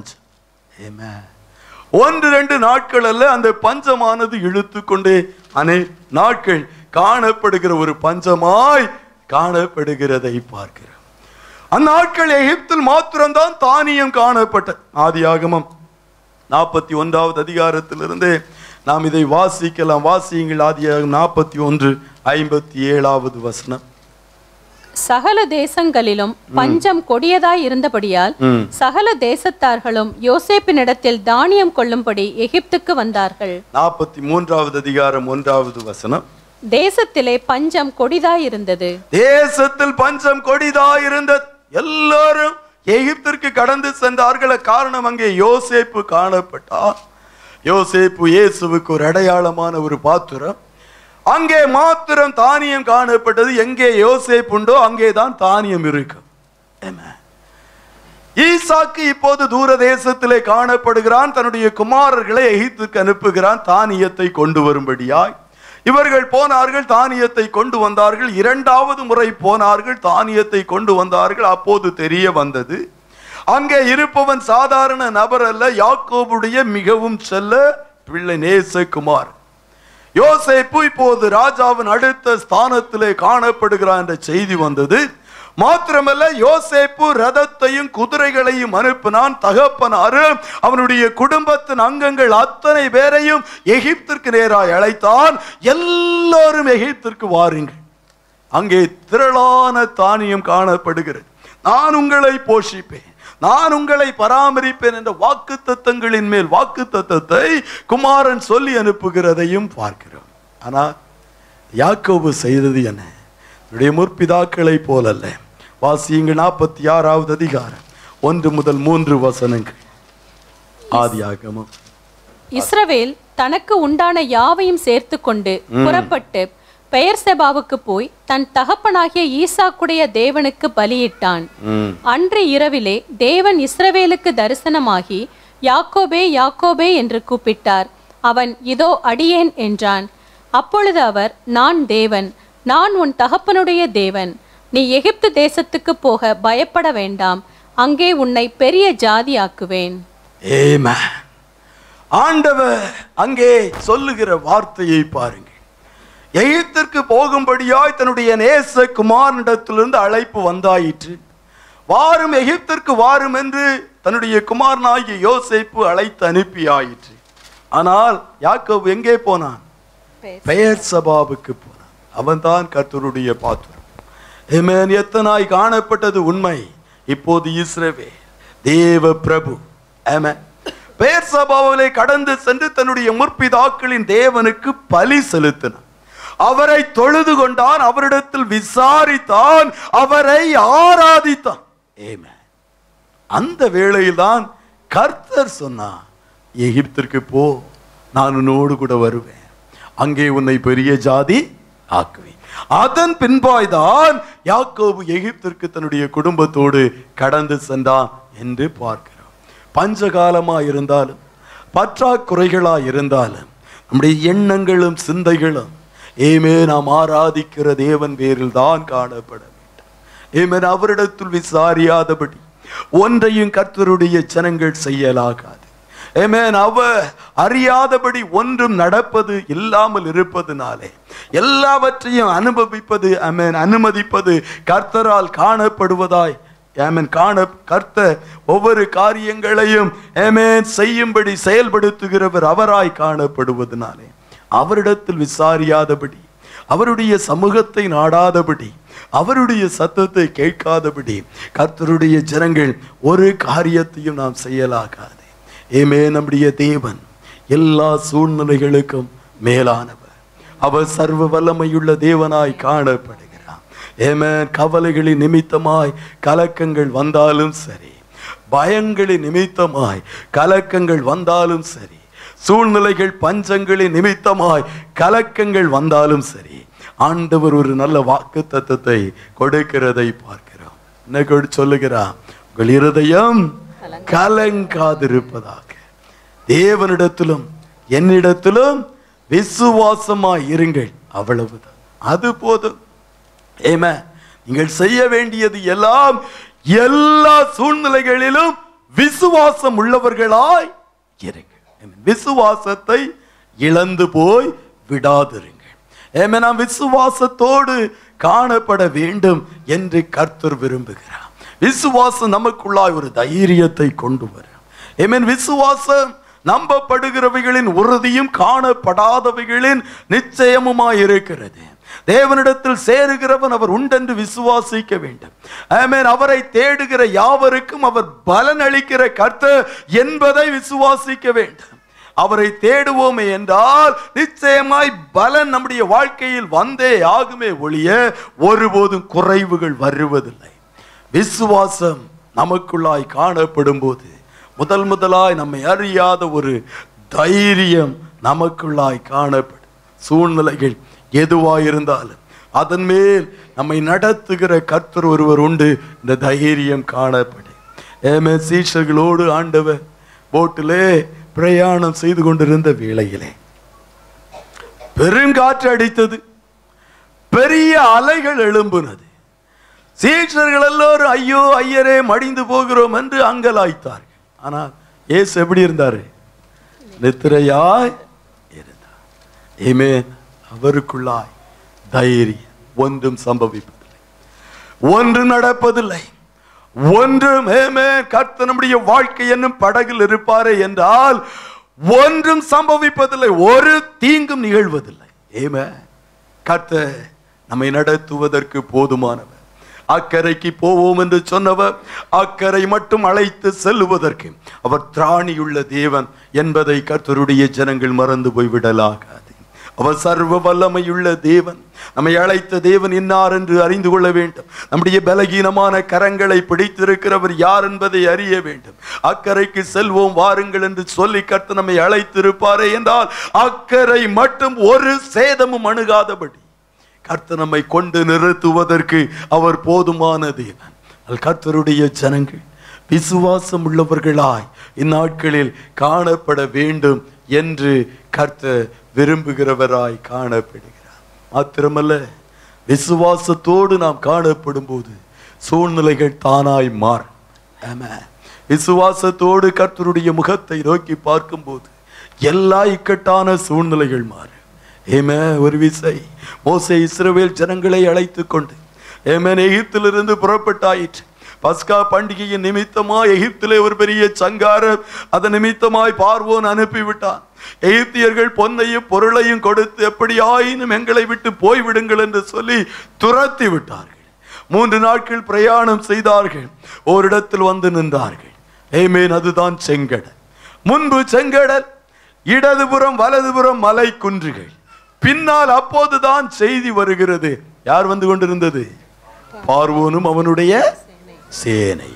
Amen. ஒன்று ரெண்டு நாட்கள் அல்ல அந்த பஞ்சமானது இழுத்து கொண்டே அனே நாட்கள் காணப்படுகிற ஒரு பஞ்சமாய் காணப்படுகிறதை பார்க்கிறோம் அந்நாட்கள் எகிப்தில் மாத்திரம்தான் தானியம் காணப்பட்ட ஆதியாகமம் நாற்பத்தி ஒன்றாவது அதிகாரத்திலிருந்து நாம் இதை வாசிக்கலாம் வாசியுங்கள் ஆதியாகமம் நாற்பத்தி ஒன்று ஐம்பத்தி ஏழாவது வசனம் சகல தேசங்களிலும் பஞ்சம் கொடியதாய் இருந்தபடியால் ம். சகல தேசத்தார்களும் யோசேப்பினிடத்தில் தானியம் கொள்ளும்படி எகிப்துக்கு வந்தார்கள் நாற்பத்தி மூன்றாவது அதிகாரம் ஒன்றாவது வசனம் தேசத்திலே பஞ்சம் கொடிதாய் இருந்தது தேசத்தில் பஞ்சம் கொடிதா இருந்தது எல்லாரும் எகிப்திற்கு கடந்து சென்றார்கள் காரணம் அங்கே யோசேப்பு காணப்பட்டார் யோசேப்பு இயேசுவுக்கு ஒரு அடையாளமான ஒரு பாத்திரம் அங்கே மாத்திரம் தானியம் காணப்பட்டது எங்கே யோசேப்பு உண்டோ அங்கே தான் தானியம் இருக்கும் Amen. ஈசாக்கு இப்போது தூர தேசத்திலே காணப்படுகிறான் தன்னுடைய குமாரர்களை எகிப்துக்கு அனுப்புகிறான் தானியத்தை கொண்டு வரும்படியாய் இவர்கள் போனார்கள் தானியத்தை கொண்டு வந்தார்கள் இரண்டாவது முறை போனார்கள் தானியத்தை கொண்டு வந்தார்கள் அப்போது தெரிய வந்தது அங்கே இருப்பவன் சாதாரண நபர் அல்ல யாக்கோபுடைய மிகவும் செல்ல பிள்ளை நேசகுமார் யோசேப்பு இப்போது ராஜாவின் அடுத்த ஸ்தானத்திலே காணப்படுகிறான் என்ற செய்தி வந்தது மாத்திரமல்ல யோசேப்பு ரதத்தையும் குதிரைகளையும் அனுப்பினான் தகப்பனாரு அவனுடைய குடும்பத்தின் அங்கங்கள் அத்தனை பேரையும் எகிப்திற்கு நேராய் அழைத்தான் எல்லாரும் எகிப்திற்கு வாருங்கள் அங்கே திரளான தானியம் காணப்படுகிறது நான் உங்களை போஷிப்பேன் நான் உங்களை பராமரிப்பேன் என்ற வாக்கு தத்தங்களின் மேல் வாக்கு தத்தத்தை குமாரன் சொல்லி அனுப்புகிறதையும் பார்க்கிறோம் ஆனால் யாக்கோபு செய்தது என்ன என்னுடைய முற்பிதாக்களை போலல்ல வாசியுங்கள் நாற்பத்தி ஆறாவது அதிகாரம் ஒன்று முதல் மூன்று வசனங்கள் ஆதியாகமம் இஸ்ரவேல் தனக்கு உண்டான யாவையும் சேர்த்துக்கொண்டு புறப்பட்டு பெயர்செபாவுக்கு போய் தன் தகப்பனாகிய ஈசாக்குடைய தேவனுக்கு பலியிட்டான் ம் அன்று இரவிலே தேவன் இஸ்ரவேலுக்கு தரிசனமாகி யாக்கோபே யாக்கோபே என்று கூப்பிட்டார் அவன் இதோ அடியேன் என்றான் அப்பொழுது அவர் நான் தேவன் நான் உன் தகப்பனுடைய தேவன் நீ எகிப்து தேசத்துக்கு போக பயப்பட வேண்டாம் அங்கே உன்னை பெரிய ஜாதியாக்குவேன் Amen. ஆண்டவர் அங்கே சொல்லுகிற வார்த்தையை பாருங்கள் எகிப்திற்கு போகும்படியாய் தன்னுடைய நேச குமாரனிடத்திலிருந்து அழைப்பு வந்தாயிற்று வாரும் எகிப்திற்கு வாரும் என்று தன்னுடைய குமாரனாகிய யோசேப்பு அழைத்து அனுப்பியாயிற்று ஆனால் யாக்கோபு எங்கே போனான் பெயர் சபாவுக்கு போனான் அவன்தான் கர்த்தருடைய பாத்திரம் ஏமேன் எத்தனாய் காணப்பட்டது உண்மை இப்போது இஸ்ரவே தேவ பிரபு ஆமென் பெயர் சபாவிலே கடந்து சென்று தன்னுடைய முற்பிதாக்களின் தேவனுக்கு பலி செலுத்தினான் அவரை தொழுது கொண்டான் அவரிடத்தில் விசாரித்தான் அவரை ஆராதித்தான் ஏமேன் அந்த வேளையில்தான் கர்த்தர் சொன்னார் எகிப்திற்கு போ நான் உன்னோடு கூட வருவேன் அங்கே உன்னை பெரிய ஜாதி ஆக்குவேன் அதன் பின்பாய்தான் யாக்கோபு எகிப்திற்கு தன்னுடைய குடும்பத்தோடு கடந்து சென்றான் என்று பார்க்கிறோம் பஞ்சகாலமா இருந்தாலும் பற்றாக்குறைகளா இருந்தாலும் நம்முடைய எண்ணங்களும் சிந்தைகளும் ஏமே நாம் ஆராதிக்கிற தேவன் பேரில் தான் காணப்பட வேண்டும் ஏமேன் அவரிடத்தில் விசாரியாதபடி ஒன்றையும் கர்த்தருடைய ஜனங்கள் செய்யலாகாது ஏமேன் அவ அறியாதபடி ஒன்றும் நடப்பது இல்லாமல் இருப்பதுனாலே எல்லாவற்றையும் அனுபவிப்பது அமேன் அனுமதிப்பது கர்த்தரால் காணப்படுவதாய் ஏமேன் காண கர்த்தர் ஒவ்வொரு காரியங்களையும் ஏமேன் செய்யும்படி செயல்படுத்துகிறவர் அவராய் காணப்படுவதனாலே அவரிடத்தில் விசாரியாதபடி அவருடைய சமூகத்தை நாடாதபடி அவருடைய சத்தத்தை கேட்காதபடி கர்த்தருடைய ஜனங்கள் ஒரு காரியத்தையும் நாம் செய்யலாகாது ஏமே நம்முடைய தேவன் எல்லா சூழ்நிலைகளுக்கும் மேலானவர் அவர் சர்வ வல்லமையுள்ள தேவனாய் காணப்படுகிறார் ஏமே கவலைகளின் நிமித்தமாய் கலக்கங்கள் வந்தாலும் சரி பயங்களின் நிமித்தமாய் கலக்கங்கள் வந்தாலும் சரி சூழ்நிலைகள் பஞ்சங்களின் நிமித்தமாய் கலக்கங்கள் வந்தாலும் சரி ஆண்டவர் ஒரு நல்ல வாக்கு தத்தத்தை கொடுக்கிறதை பார்க்கிறோம் என்ன கொடு- சொல்லுகிறார் உங்கள் இருதயம் கலங்காதிருப்பதாக தேவனிடத்திலும் என்னிடத்திலும் விசுவாசமாய் இருங்கள் அவ்வளவுதான் அது போதும் ஏமே நீங்கள் செய்ய வேண்டியது எல்லாம் எல்லா சூழ்நிலைகளிலும் விசுவாசம் உள்ளவர்களாய் இருங்கள் Amen. விசுவாசத்தை இழந்து போய் விடாதிருங்கள் ஏமே நாம் விசுவாசத்தோடு காணப்பட வேண்டும் என்று கர்த்தர் விரும்புகிறார் விசுவாசம் நமக்குள்ளாய் ஒரு தைரியத்தை கொண்டு வரும் ஏமேன் விசுவாசம் நம்பப்படுகிறவைகளின் உறுதியும் காணப்படாதவைகளின் நிச்சயமுமாய் இருக்கிறது தேவனிடத்தில் சேருகிறவன் அவர் உண்டென்று விசுவாசிக்க வேண்டும் ஆமென் அவரை தேடுகிற யாவருக்கும் அவர் பலன் அளிக்கிற கர்த்தர் என்பதை விசுவாசிக்க வேண்டும் அவரை தேடுவோமே என்றால் நிச்சயமாய் பலன் நம்முடைய வாழ்க்கையில் வந்தே ஆகுமே ஒழிய ஒருபோதும் குறைவுகள் வருவதில்லை விசுவாசம் நமக்குள்ளாய் காணப்படும் போது முதல் முதலாய் நம்மை அறியாத ஒரு தைரியம் நமக்குள்ளாய் காணப்படும் சூழ்நிலைகள் எதுவாயிருந்தாலும் அதன் மேல் நம்மை நடத்துகிற கர்த்தர் ஒருவர் உண்டு இந்த தைரியம் காணப்படும் ஏமே சீஷர்களோடு ஆண்டவர் போட்டிலே பிரயாணம் செய்து கொண்டிருந்த வேளையிலே பெருங்காற்று அடித்தது பெரிய அலைகள் எழும்பினது சீஷர்கள் எல்லோரும் ஐயோ ஐயரே மடிந்து போகிறோம் என்று அங்கலாய்த்தார்கள் ஆனால் இயேசு எப்படி இருந்தாரு நித்திரையாய் இருந்தார் ஏமேன் அவருக்குள்ளாய் தைரியம் ஒன்றும் சம்பவிப்பதில்லை ஒன்று நடப்பதில்லை ஒன்றும் ஏமே கர்த்த நம்முடைய வாழ்க்கை என்னும் படகில் இருப்பாரே என்றால் ஒன்றும் சம்பவிப்பதில்லை ஒரு தீங்கும் நிகழ்வதில்லை ஏமே கர்த்த நம்மை நடத்துவதற்கு போதுமானவர் அக்கறைக்கு போவோம் என்று சொன்னவர் அக்கறை மட்டும் அழைத்து செல்லுவதற்கு அவர் திராணியுள்ள தேவன் என்பதை கர்த்தருடைய ஜனங்கள் மறந்து போய்விடலாகாது அவர் சர்வ வல்லமையுள்ள தேவன் நம்மை அழைத்த தேவன் இன்னார் என்று அறிந்து கொள்ள வேண்டும் நம்முடைய பலகீனமான கரங்களை பிடித்திருக்கிறவர் யார் என்பதை அறிய வேண்டும் அக்கறைக்கு செல்வோம் வாருங்கள் என்று சொல்லி கர்த்தர் நம்மை அழைத்திருப்பாரே என்றால் அக்கறை மட்டும் ஒரு சேதமும் அணுகாதபடி கர்த்தர் நம்மை கொண்டு நிறுத்துவதற்கு அவர் போதுமான தேவன் அது கர்த்தருடைய ஜனங்கள் விசுவாசம் உள்ளவர்களாய் இந்நாட்களில் காணப்பட வேண்டும் என்று கர்த்தர் விரும்புகிறவராய் காணப்படுகிறார் மாத்திரமல்ல விசுவாசத்தோடு நாம் காணப்படும் போது சூழ்நிலைகள் தானாய் மாறும் ஆமா விசுவாசத்தோடு கர்த்தருடைய முகத்தை நோக்கி பார்க்கும்போது எல்லா இக்கட்டான சூழ்நிலைகள் மாறும் ஏமே ஒரு விசை மோசே இஸ்ரவேல் ஜனங்களை அழைத்து கொண்டு ஏமேன் எகிப்திலிருந்து புறப்பட்டாயிற்று பஸ்கா பண்டிகையின் நிமித்தமாய் எகிப்திலே ஒரு பெரிய சங்காரம் அதன் நிமித்தமாய் பார்வோன் அனுப்பிவிட்டான் எகிப்தியர்கள் பொன்னையும் பொருளையும் கொடுத்து எப்படியாயினும் எங்களை விட்டு போய்விடுங்கள் என்று சொல்லி துரத்தி விட்டார்கள் மூன்று நாட்கள் பிரயாணம் செய்தார்கள் ஓரிடத்தில் வந்து நின்றார்கள் ஏமேன் அதுதான் செங்கடல் முன்பு செங்கடல் இடதுபுறம் வலதுபுறம் மலை குன்றுகள் பின்னால் அப்போதுதான் செய்தி வருகிறது யார் வந்து கொண்டிருந்தது பார்வோனும் அவனுடைய சேனை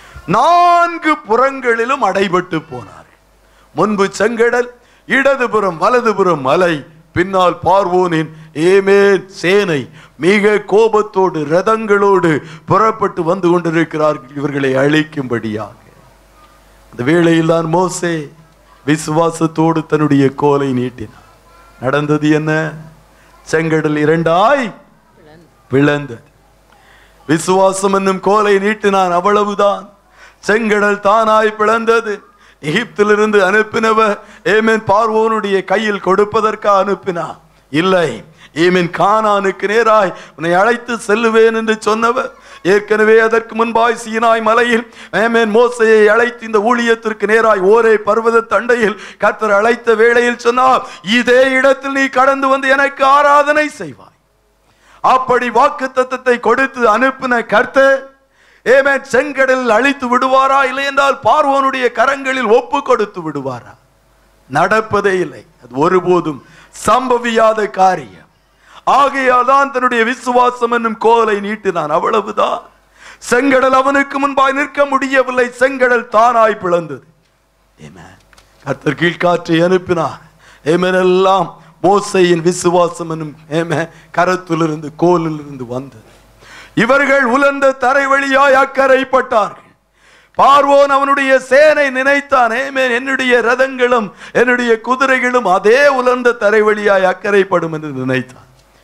நான்கு புறங்களிலும் அடைபட்டு போனார்கள் முன்பு செங்கடல் இடதுபுறம் வலதுபுறம் மலை பின்னால் பார்வோனின் ஏமேன் சேனை மிக கோபத்தோடு ரதங்களோடு புறப்பட்டு வந்து கொண்டிருக்கிறார்கள் இவர்களை அழிக்கும்படியாக அந்த வேளையில் தான் மோசே விசுவாசத்தோடு தன்னுடைய கோலை நீட்டினார் நடந்தது என்ன செங்கடல் இரண்டாய் பிளந்தது விசுவாசம் என்னும் கோலை நீட்டினான் அவ்வளவுதான் செங்கடல் தானாய் பிளந்தது எகிப்திலிருந்து அனுப்பினவர் ஏமேன் பார்வோனுடைய கையில் கொடுப்பதற்கா அனுப்பினார் இல்லை ஏமேன் கானானுக்கு நேராய் உன்னை அழைத்து செல்லுவேன் என்று சொன்னவர் ஏற்கனவே அதற்கு முன்பாய் சீனாய் மலையில் ஏமேன் மோசையை அழைத்து இந்த ஊழியத்திற்கு நேராய் ஓரே பர்வத தண்டையில் கர்த்தர் அழைத்த வேளையில் சொன்னார் இதே இடத்தில் நீ கடந்து வந்து எனக்கு ஆராதனை செய்வாய் அப்படி வாக்கு தத்தத்தை கொடுத்து அனுப்பின கர்த்தர் ஏமே செங்கடலில் அழித்து விடுவாரா இல்லை என்றால் பார்வோனுடைய கரங்களில் ஒப்பு கொடுத்து விடுவாரா நடப்பதே இல்லை அது ஒருபோதும் சம்பவியாத காரியம் ஆகையால் தான் தன்னுடைய விசுவாசம் என்னும் கோலை நீட்டினான் அவ்வளவுதான் செங்கடல் அவனுக்கு முன்பாய் நிற்க முடியவில்லை செங்கடல் தானாய் பிளந்தது Amen. கர்த்தர் கீழ்காற்றை அனுப்பினார் ஏமேன் எல்லாம் மோசையின் விசுவாசம் என்னும் ஏமே கரத்திலிருந்து கோலிலிருந்து வந்தது இவர்கள் உலர்ந்த தரை வழியாய் அக்கறைப்பட்டார்கள் பார்வோன் அவனுடைய சேனை நினைத்தான் ஏமேன் என்னுடைய ரதங்களும் என்னுடைய குதிரைகளும் அதே உலர்ந்த தரை வழியாய் அக்கறைப்படும் என்று நினைத்தான்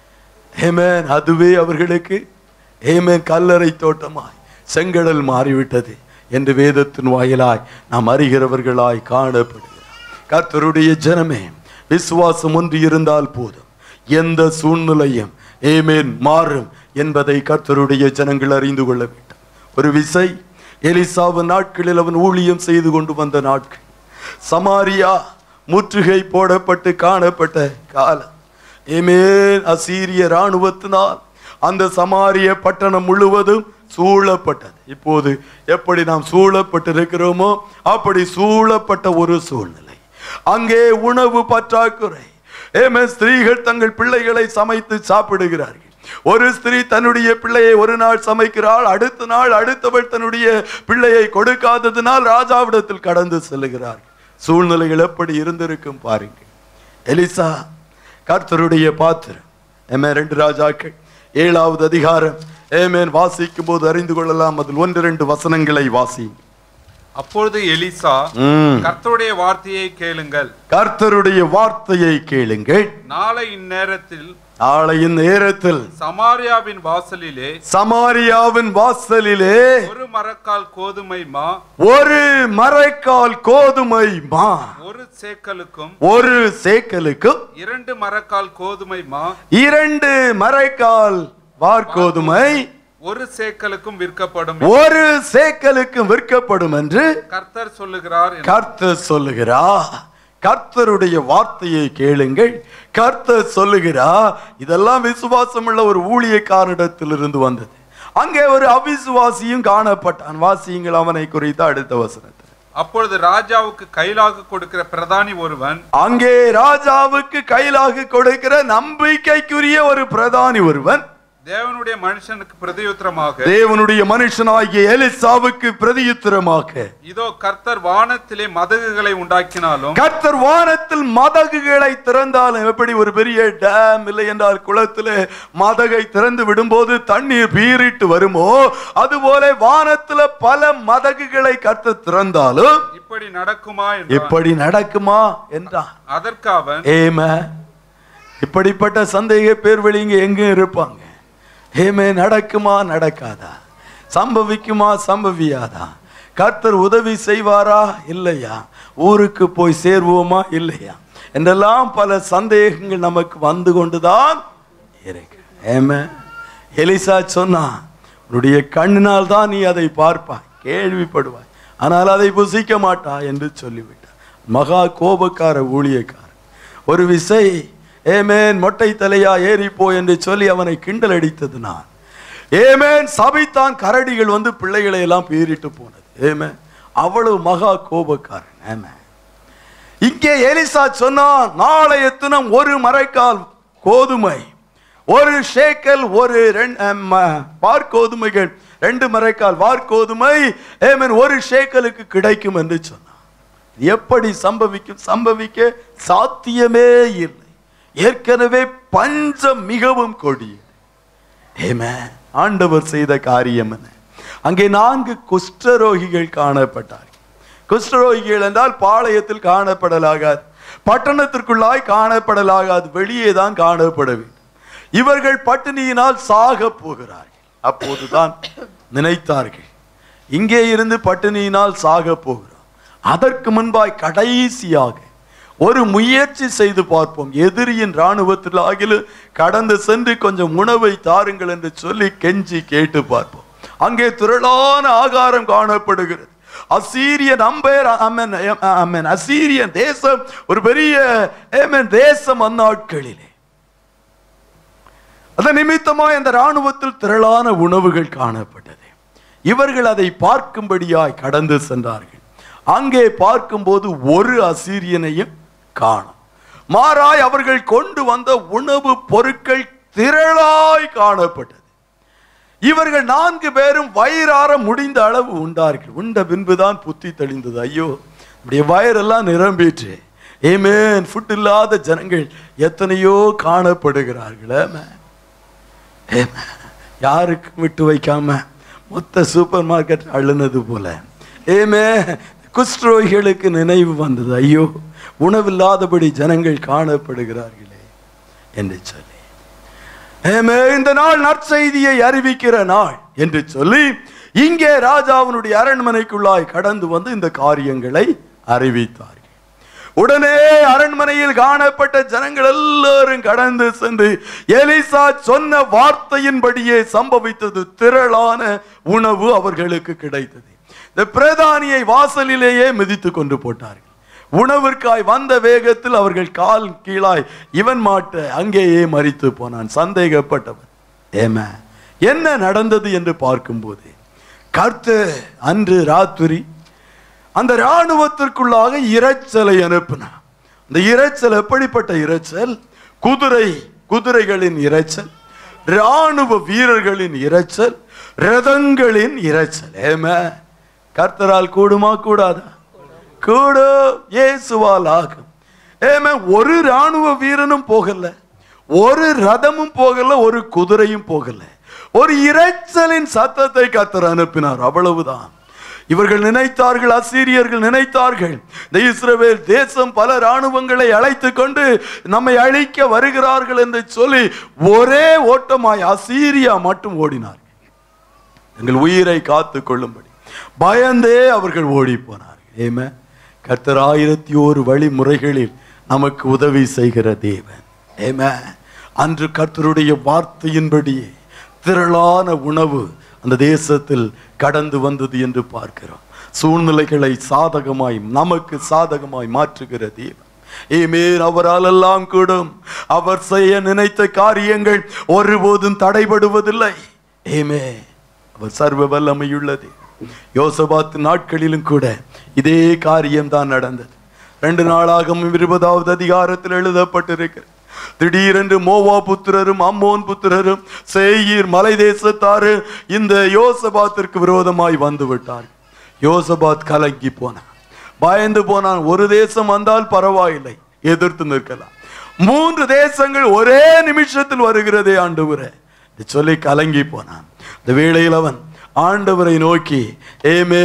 ஏமேன் அதுவே அவர்களுக்கு ஏமேன் கல்லறை தோட்டமாய் செங்கடல் மாறிவிட்டது என்று வேதத்தின் வாயிலாய் நாம் அறிகிறவர்களாய் காணப்படுகிறோம் கர்த்தருடைய ஜனமே விசுவாசம் ஒன்று இருந்தால் போதும் எந்த சூழ்நிலையும் ஏமேன் மாறும் என்பதை கர்த்தருடைய ஜனங்கள் அறிந்து கொள்ள வேண்டும் ஒரு விசை எலிசாவின் நாட்களில் அவன் ஊழியம் செய்து கொண்டு வந்த நாட்கள் சமாரியா முற்றுகை போடப்பட்டு காணப்பட்ட காலம் ஏமேன் அசீரிய இராணுவத்தினால் அந்த சமாரிய பட்டணம் முழுவதும் சூழப்பட்டது இப்போது எப்படி நாம் சூழப்பட்டிருக்கிறோமோ அப்படி சூழப்பட்ட ஒரு சூழ்நிலை அங்கே உணவு பற்றாக்குறை ஏமே ஸ்திரீகள் தங்கள் பிள்ளைகளை சமைத்து சாப்பிடுகிறார்கள் ஒரு ஸ்திரீ தன்னுடைய பிள்ளையை ஒரு நாள் சமைக்கிறாள் அடுத்த நாள் அடுத்தவள் தன்னுடைய பிள்ளையை கொடுக்காததினால் ராஜாவிடத்தில் கடந்து செல்லுகிறார் சூழ்நிலைகள் எப்படி இருந்திருக்கும் பாருங்கள் எலிசா கர்த்தருடைய பாத்திரம் ஏமே ரெண்டு ராஜாக்கள் ஏழாவது அதிகாரம் ஏமேன் வாசிக்கும் போது அறிந்து கொள்ளலாம் அதில் ஒன்று ரெண்டு வசனங்களை வாசி அப்பொழுது எலிசா ம். கர்த்தருடைய வார்த்தையை கேளுங்கள் கர்த்தருடைய வார்த்தையை கேளுங்கள் நாளை இந்நேரத்தில் நாளையின் நேரத்தில் சமாரியாவின் வாசலிலே சமாரியாவின் வாசலிலே ஒரு மரக்கால் கோதுமை மா ஒரு மரைக்கால் கோதுமை மா ஒரு சேக்கலுக்கும் ஒரு சேக்கலுக்கும் இரண்டு மரக்கால் கோதுமை மா இரண்டு மரைக்கால் வார்கோதுமை ஒரு சேக்கலுக்கும் விற்கப்படும் ஒரு சேக்கலுக்கும் விற்கப்படும் என்று கர்த்தர் சொல்லுகிறார் என்று. கர்த்தர் சொல்லுகிறா கர்த்தருடைய வார்த்தையை கேளுங்கள் கர்த்தர் சொல்லுகிறா இதெல்லாம் விசுவாசம் உள்ள ஒரு ஊழியக்காரனிடத்திலிருந்து வந்தது அங்கே ஒரு அவிசுவாசியும் காணப்பட்டான் வாசியுங்கள் அவனை குறித்து அடுத்த வசனத்தில் அப்பொழுது ராஜாவுக்கு கைலாக கொடுக்கிற பிரதானி ஒருவன் அங்கே ராஜாவுக்கு கையிலாக கொடுக்கிற நம்பிக்கைக்குரிய ஒரு பிரதானி ஒருவன் தேவனுடைய மனுஷனுக்கு பிரதியுத்தரமாக தேவனுடைய மனுஷனாகிய எலிசாவுக்கு பிரதியுத்தரமாக இதோ கர்த்தர் வானத்திலே மதகுகளை உண்டாக்கினாலும் கர்த்தர் வானத்தில் மதகுகளை திறந்தாலும் எப்படி ஒரு பெரிய டேம் இல்லை என்றால் குளத்திலே மதகை திறந்து விடும்போது தண்ணீர் பீறிட்டு வருமோ அதுபோல வானத்துல பல மதகுகளை கர்த்தர் திறந்தாலும் இப்படி நடக்குமா என்றான் இப்படி நடக்குமா என்றான் அதற்கு அவன் ஏம இப்படிப்பட்ட சந்தேக பேர் வெளிங்க எங்கும் இருப்பாங்க ஏமே நடக்குமா நடக்காதா சம்பவிக்குமா சம்பவியாதா கர்த்தர் உதவி செய்வாரா இல்லையா ஊருக்கு போய் சேர்வோமா இல்லையா என்றெல்லாம் பல சந்தேகங்கள் நமக்கு வந்து கொண்டுதான் இருக்கு ஏமே எலிசா சொன்னா உன்னுடைய கண்ணினால் தான் நீ அதை பார்ப்பாய் கேள்விப்படுவாய் ஆனால் அதை புசிக்க மாட்டா என்று சொல்லிவிட்டார் மகா கோபக்கார ஊழியக்காரன் ஒரு விசை ஏமேன் மொட்டை தலையா ஏறிப்போ என்று சொல்லி அவனை கிண்டல் அடித்தது நான் ஏமேன் சபைத்தான் கரடிகள் வந்து பிள்ளைகளை எல்லாம் பீறிட்டு போனது ஏமேன் அவ்வளவு மகா கோபக்காரன் ஏமேன் இங்கே எலிசா சொன்னான் நாளைய தினம் ஒரு மரைக்கால் கோதுமை ஒரு ஷேக்கல் ஒரு வார்கோதுமைகள் ரெண்டு மரைக்கால் வார்கோதுமை ஏமன் ஒரு ஷேக்கலுக்கு கிடைக்கும் என்று சொன்னான் எப்படி சம்பவிக்கும் சம்பவிக்க சாத்தியமே இல்லை ஏற்கனவே பஞ்சம் மிகவும் கொடியது ஏமே ஆண்டவர் செய்த காரியம் என்ன அங்கே நான்கு குஷ்டரோகிகள் காணப்பட்டார்கள் குஷ்டரோகிகள் என்றால் பாளையத்தில் காணப்படலாகாது பட்டணத்திற்குள்ளாய் காணப்படலாகாது வெளியே தான் காணப்பட வேண்டும் இவர்கள் பட்டினியினால் சாக போகிறார்கள் அப்போதுதான் நினைத்தார்கள் இங்கே இருந்து பட்டினியினால் சாக போகிறோம் அதற்கு முன்பாய் கடைசியாக ஒரு முயற்சி செய்து பார்ப்போம் எதிரியின் இராணுவத்தில் ஆகிலும் கடந்து சென்று கொஞ்சம் உணவை தாருங்கள் என்று சொல்லி கெஞ்சி கேட்டு பார்ப்போம் அங்கே திரளான ஆகாரம் காணப்படுகிறது அசீரியன் அம்பேர் அம்மன் அம்மன் அசீரியன் தேசம் ஒரு பெரிய ஏமன் தேசம் அந்நாட்களிலே அதன் நிமித்தமாய் அந்த இராணுவத்தில் திரளான உணவுகள் காணப்பட்டது இவர்கள் அதை பார்க்கும்படியாய் கடந்து சென்றார்கள் அங்கே பார்க்கும்போது ஒரு அசீரியனையும் காணும் மாறாய் அவர்கள் கொண்டு வந்த உணவு பொருட்கள் திரளாய் காணப்பட்டது இவர்கள் நான்கு பேரும் வயிறார முடிந்த அளவு உண்டார்கள் உண்ட பின்புதான் புத்தி தெளிந்தது ஐயோ அப்படியே வயரெல்லாம் நிரம்பிட்டு ஏமேன் ஃபுட் இல்லாத ஜனங்கள் எத்தனையோ காணப்படுகிறார்கள் ஆமென். ஆமென். யாருக்கும் விட்டு வைக்காம மொத்த சூப்பர் மார்க்கெட் அழுனது போல ஏமே குஷ்டரோகிகளுக்கு நினைவு வந்தது ஐயோ உணவில்லாதபடி ஜனங்கள் காணப்படுகிறார்களே என்று சொல்லி ஏமே இந்த நாள் நற்செய்தியை அறிவிக்கிற நாள் என்று சொல்லி இங்கே ராஜாவினுடைய அரண்மனைக்குள்ளாய் கடந்து வந்து இந்த காரியங்களை அறிவித்தார்கள் உடனே அரண்மனையில் காணப்பட்ட ஜனங்கள் எல்லாரும் கடந்து சென்று எலிசா சொன்ன வார்த்தையின்படியே சம்பவித்தது திரளான உணவு அவர்களுக்கு கிடைத்தது இந்த பிரதானியை வாசலிலேயே மிதித்து கொண்டு போட்டார்கள் உணவிற்காய் வந்த வேகத்தில் அவர்கள் கால் கீழாய் இவன் மாட்ட அங்கேயே மறித்து போனான் சந்தேகப்பட்டவன் ஏம என்ன நடந்தது என்று பார்க்கும்போது கர்த்தர் அன்று ராத்திரி அந்த இராணுவத்திற்குள்ளாக இரைச்சலை அனுப்பினான் அந்த இரைச்சல் எப்படிப்பட்ட இரைச்சல் குதிரை குதிரைகளின் இரைச்சல் இராணுவ வீரர்களின் இரைச்சல் ரதங்களின் இரைச்சல் ஏம கர்த்தரால் கூடுமா கூடாதா கூடும் இயேசுவால் ஆகும் ஏம ஒரு இராணுவ வீரனும் போகல ஒரு ரதமும் போகல ஒரு குதிரையும் போகல ஒரு இரைச்சலின் சத்தத்தை கர்த்தர் அனுப்பினார் அவ்வளவுதான் இவர்கள் நினைத்தார்கள் அசீரியர்கள் நினைத்தார்கள் இந்த இஸ்ரவேல் தேசம் பல இராணுவங்களை அழைத்து கொண்டு நம்மை அழிக்க வருகிறார்கள் என்று சொல்லி ஒரே ஓட்டமாய் அசீரியா மட்டும் ஓடினார்கள் எங்கள் உயிரை காத்து கொள்ளும்படி பயந்தே அவர்கள் ஓடி போனார்கள் ஏம கர்த்தர் ஆயிரத்தி ஓரு வழிமுறைகளில் நமக்கு உதவி செய்கிற தேவன் ஏம அன்று கர்த்தருடைய வார்த்தையின்படியே திரளான உணவு அந்த தேசத்தில் கடந்து வந்தது என்று பார்க்கிறோம் சூழ்நிலைகளை சாதகமாய் நமக்கு சாதகமாய் மாற்றுகிற தேவன் ஏமேன் அவரால் எல்லாம் கூடும் அவர் செய்ய நினைத்த காரியங்கள் ஒருபோதும் தடைபடுவதில்லை ஏமே அவர் சர்வ வல்லமையுள்ளது யோசபாத்து நாட்களிலும் கூட இதே காரியம்தான் நடந்தது ரெண்டு நாளாகவும் இருபதாவது அதிகாரத்தில் எழுதப்பட்டிருக்கிறது திடீரென்று மோவா புத்திரரும் அம்மோன் புத்திரரும் சேயீர் மலை தேசத்தாரு இந்த யோசபாத்திற்கு விரோதமாய் வந்து விட்டார் யோசபாத் கலங்கி போனான் பயந்து போனான் ஒரு தேசம் வந்தால் பரவாயில்லை எதிர்த்து நிற்கலாம் மூன்று தேசங்கள் ஒரே நிமிஷத்தில் வருகிறதே ஆண்டவரே என்று சொல்லி கலங்கி போனான் இந்த வேளையில் அவன் ஆண்டவரை நோக்கி ஏமே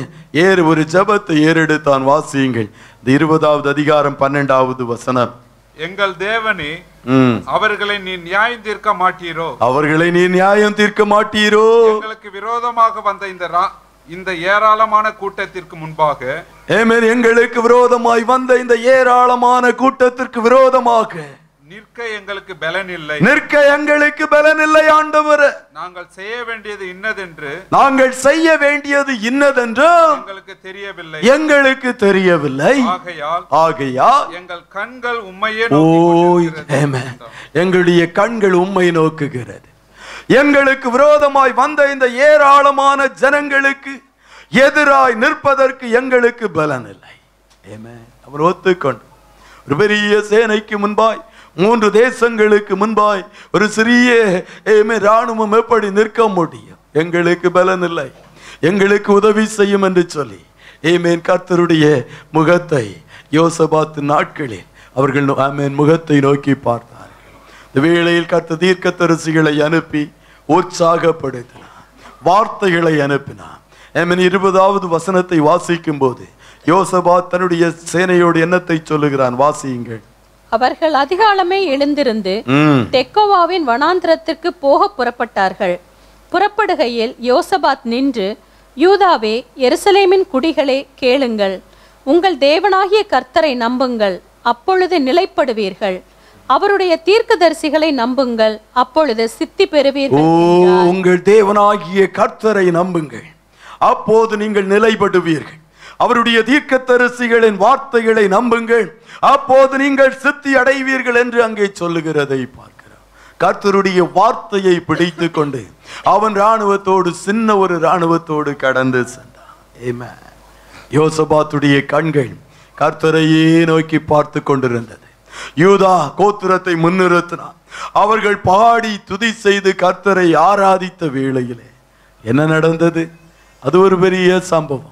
ஏறு ஒரு ஜெபத்தை ஏறெடுத்தான் வாசியுங்கள் இந்த இருபதாவது அதிகாரம் பன்னெண்டாவது வசனம் எங்கள் தேவனே ம். அவர்களை நீ நியாயம் தீர்க்க மாட்டீரோ அவர்களை நீ நியாயம் தீர்க்க மாட்டீரோ எங்களுக்கு விரோதமாக வந்த இந்த ரா- இந்த ஏராளமான கூட்டத்திற்கு முன்பாக ஏமேன் எங்களுக்கு விரோதமாய் வந்த இந்த ஏராளமான கூட்டத்திற்கு விரோதமாக நிற்க எங்களுக்கு பலன் இல்லை நிற்க எங்களுக்கு பலனில்லை ஆண்டவர் நாங்கள் செய்ய வேண்டியது இன்னதென்று நாங்கள் செய்ய வேண்டியது இன்னதென்று எங்களுக்கு தெரியவில்லை எங்களுக்கு தெரியவில்லை ஆகையால் ஆகையால் எங்கள் கண்கள் உண்மையே ஓய் ஆமென். எங்களுடைய கண்கள் உம்மை நோக்குகிறது எங்களுக்கு விரோதமாய் வந்த இந்த ஏராளமான ஜனங்களுக்கு எதிராய் நிற்பதற்கு எங்களுக்கு பலன் இல்லை ஆமென். அவர் ஒத்துக்கொண்டு ஒரு பெரிய சேனைக்கு முன்பாய் மூன்று தேசங்களுக்கு முன்பாய் ஒரு சிறிய ஏமே ராணுவம் எப்படி நிற்க முடியும் எங்களுக்கு பலன் இல்லை எங்களுக்கு உதவி செய்யும் என்று சொல்லி ஏமேன் கர்த்தருடைய முகத்தை யோசபாத்து நாட்களில் அவர்கள் நோ- ஆமென் முகத்தை நோக்கி பார்த்தார்கள் இந்த வேளையில் கர்த்த தீர்க்க தரிசிகளை அனுப்பி உற்சாகப்படுத்தினார் வார்த்தைகளை அனுப்பினார் ஆமென் இருபதாவது வசனத்தை வாசிக்கும் போது யோசபாத் தன்னுடைய சேனையோடு என்னத்தை சொல்லுகிறான் வாசியுங்கள் அவர்கள் அதிகாலமே எழுந்திருந்து ம் தெக்கோவாவின் வனாந்திரத்திற்கு போக புறப்பட்டார்கள் புறப்படுகையில் யோசபாத் நின்று யூதாவே எருசலேமின் குடிகளே கேளுங்கள் உங்கள் தேவனாகிய கர்த்தரை நம்புங்கள் அப்பொழுது நிலைப்படுவீர்கள் அவருடைய தீர்க்கதரிசிகளை நம்புங்கள் அப்பொழுது சித்தி ஓ பெறுவீர்கள் உங்கள் தேவனாகிய கர்த்தரை நம்புங்கள் அப்போது நீங்கள் நிலைப்படுவீர்கள் அவருடைய தீர்க்கதரிசிகளின் வார்த்தைகளை நம்புங்கள் அப்போது நீங்கள் சித்தி அடைவீர்கள் என்று அங்கே சொல்லுகிறதை பார்க்கிறோம் கர்த்தருடைய வார்த்தையை பிடித்து கொண்டு அவன் ராணுவத்தோடு சின்ன ஒரு ராணுவத்தோடு கடந்து சென்றான் Amen. யோசபாத்துடைய கண்கள் கர்த்தரையே நோக்கி பார்த்து கொண்டிருந்தது யூதா கோத்திரத்தை முன்னிறுத்தினான் அவர்கள் பாடி துதி செய்து கர்த்தரை ஆராதித்த வேளையிலே என்ன நடந்தது அது ஒரு பெரிய சம்பவம்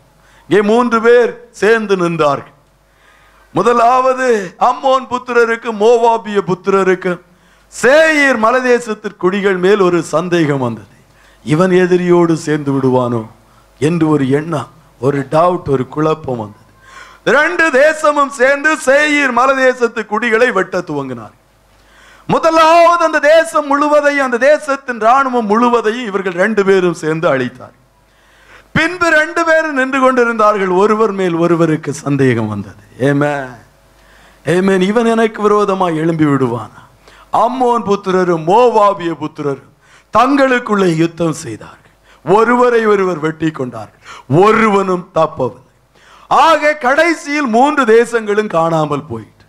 இங்கே மூன்று பேர் சேர்ந்து நின்றார்கள் முதலாவது அம்மோன் புத்திரருக்கு மோவாபிய புத்திரருக்கு சேயீர் மலதேசத்திற்கு குடிகள் மேல் ஒரு சந்தேகம் வந்தது இவன் எதிரியோடு சேர்ந்து விடுவானோ என்று ஒரு எண்ணம் ஒரு டவுட் ஒரு குழப்பம் வந்தது ரெண்டு தேசமும் சேர்ந்து சேயீர் மலதேசத்து குடிகளை வெட்ட துவங்கினார் முதலாவது அந்த தேசம் முழுவதையும் அந்த தேசத்தின் ராணுவம் முழுவதையும் இவர்கள் ரெண்டு பேரும் சேர்ந்து அழித்தார் பின்பு ரெண்டு பேரும் நின்று கொண்டிருந்தார்கள் ஒருவர் மேல் ஒருவருக்கு சந்தேகம் வந்தது ஏமே ஏமேன் இவன் எனக்கு விரோதமாய் எழும்பி விடுவானா அம்மோன் புத்திரரும் மோவாபிய புத்திரரும் தங்களுக்குள்ளே யுத்தம் செய்தார்கள் ஒருவரை ஒருவர் வெட்டி கொண்டார்கள் ஒருவனும் தப்பவில்லை ஆக கடைசியில் மூன்று தேசங்களும் காணாமல் போயிட்டு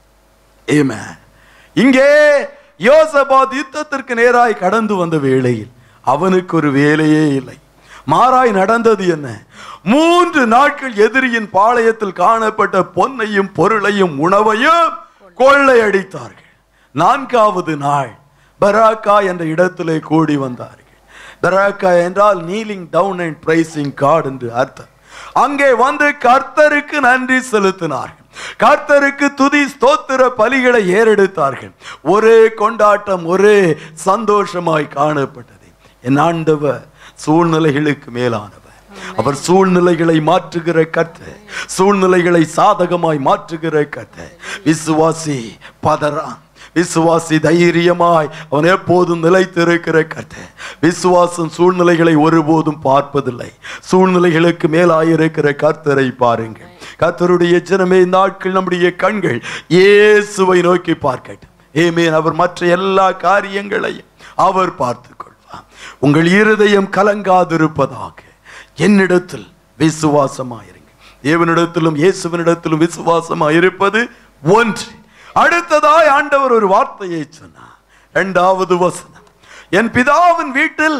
ஏமே இங்கே யோசபாத் யுத்தத்திற்கு நேராய் கடந்து வந்த வேளையில் அவனுக்கு ஒரு வேலையே இல்லை மாறாய் நடந்தது என்ன மூன்று நாட்கள் எதிரியின் பாளையத்தில் காணப்பட்ட பொன்னையும் பொருளையும் உணவையும் கொள்ளையடித்தார்கள் நான்காவது நாள் பராக்கா என்ற இடத்திலே கூடி வந்தார்கள் பராக்கா என்றால் kneeling down and praising God என்று அர்த்தம் அங்கே வந்து கர்த்தருக்கு நன்றி செலுத்தினார்கள் கர்த்தருக்கு துதி ஸ்தோத்திர பலிகளை ஏறெடுத்தார்கள் ஒரே கொண்டாட்டம் ஒரே சந்தோஷமாய் காணப்பட்டது என் ஆண்டவர் சூழ்நிலைகளுக்கு மேலானவர் அவர் சூழ்நிலைகளை மாற்றுகிற கர்த்தர் சூழ்நிலைகளை சாதகமாய் மாற்றுகிற கர்த்தர் விசுவாசி பதறான் விசுவாசி தைரியமாய் அவன் எப்போதும் நிலைத்திருக்கிற கர்த்தர் விசுவாசம் சூழ்நிலைகளை ஒருபோதும் பார்ப்பதில்லை சூழ்நிலைகளுக்கு மேலாயிருக்கிற கர்த்தரை பாருங்கள் கர்த்தருடைய ஜனமே இந்த நாட்கள் நம்முடைய கண்கள் இயேசுவை நோக்கி பார்க்கட்டும் ஏமேன் அவர் மற்ற எல்லா காரியங்களையும் அவர் பார்த்துக் கொள்வார் உங்கள் இருதயம் கலங்காதிருப்பதாக என்னிடத்தில் விசுவாசமாயிருங்க தேவனிடத்திலும் இயேசுவனிடத்திலும் விசுவாசமாயிருப்பது ஒன்று அடுத்ததாய் ஆண்டவர் ஒரு வார்த்தையை சொன்னார் இரண்டாவது வசனம் என் பிதாவின் வீட்டில்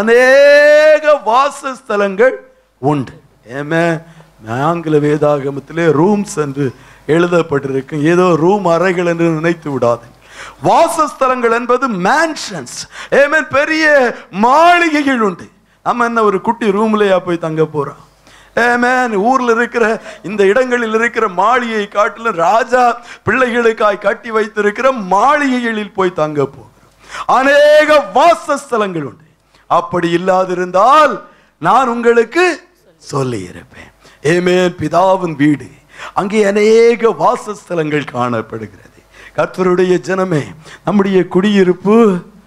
அநேக வாசஸ்தலங்கள் உண்டு ஏமே ஆங்கில வேதாகமத்திலே ரூம்ஸ் என்று எழுதப்பட்டிருக்கும் ஏதோ ரூம் அறைகள் என்று நினைத்து விடாது வாசஸ்தலங்கள் என்பது மேன்ஷன்ஸ் ஏமேன் பெரிய மாளிகைகள் உண்டு நம்ம என்ன ஒரு குட்டி ரூம்லயா போய் தங்க போறோம் ஏமேன் ஊர்ல இருக்கிற இந்த இடங்களில் இருக்கிற மாளிகை காட்டிலும் ராஜா பிள்ளைகளுக்காய் கட்டி வைத்திருக்கிற மாளிகைகளில் போய் தங்க போகிறோம் அநேக வாசஸ்தலங்கள் உண்டு அப்படி இல்லாதிருந்தால் நான் உங்களுக்கு சொல்லி இருப்பேன் ஏமேன் பிதாவின் வீடு அங்கே அநேக வாசஸ்தலங்கள் காணப்படுகிறது கர்த்தருடைய ஜனமே நம்முடைய குடியிருப்பு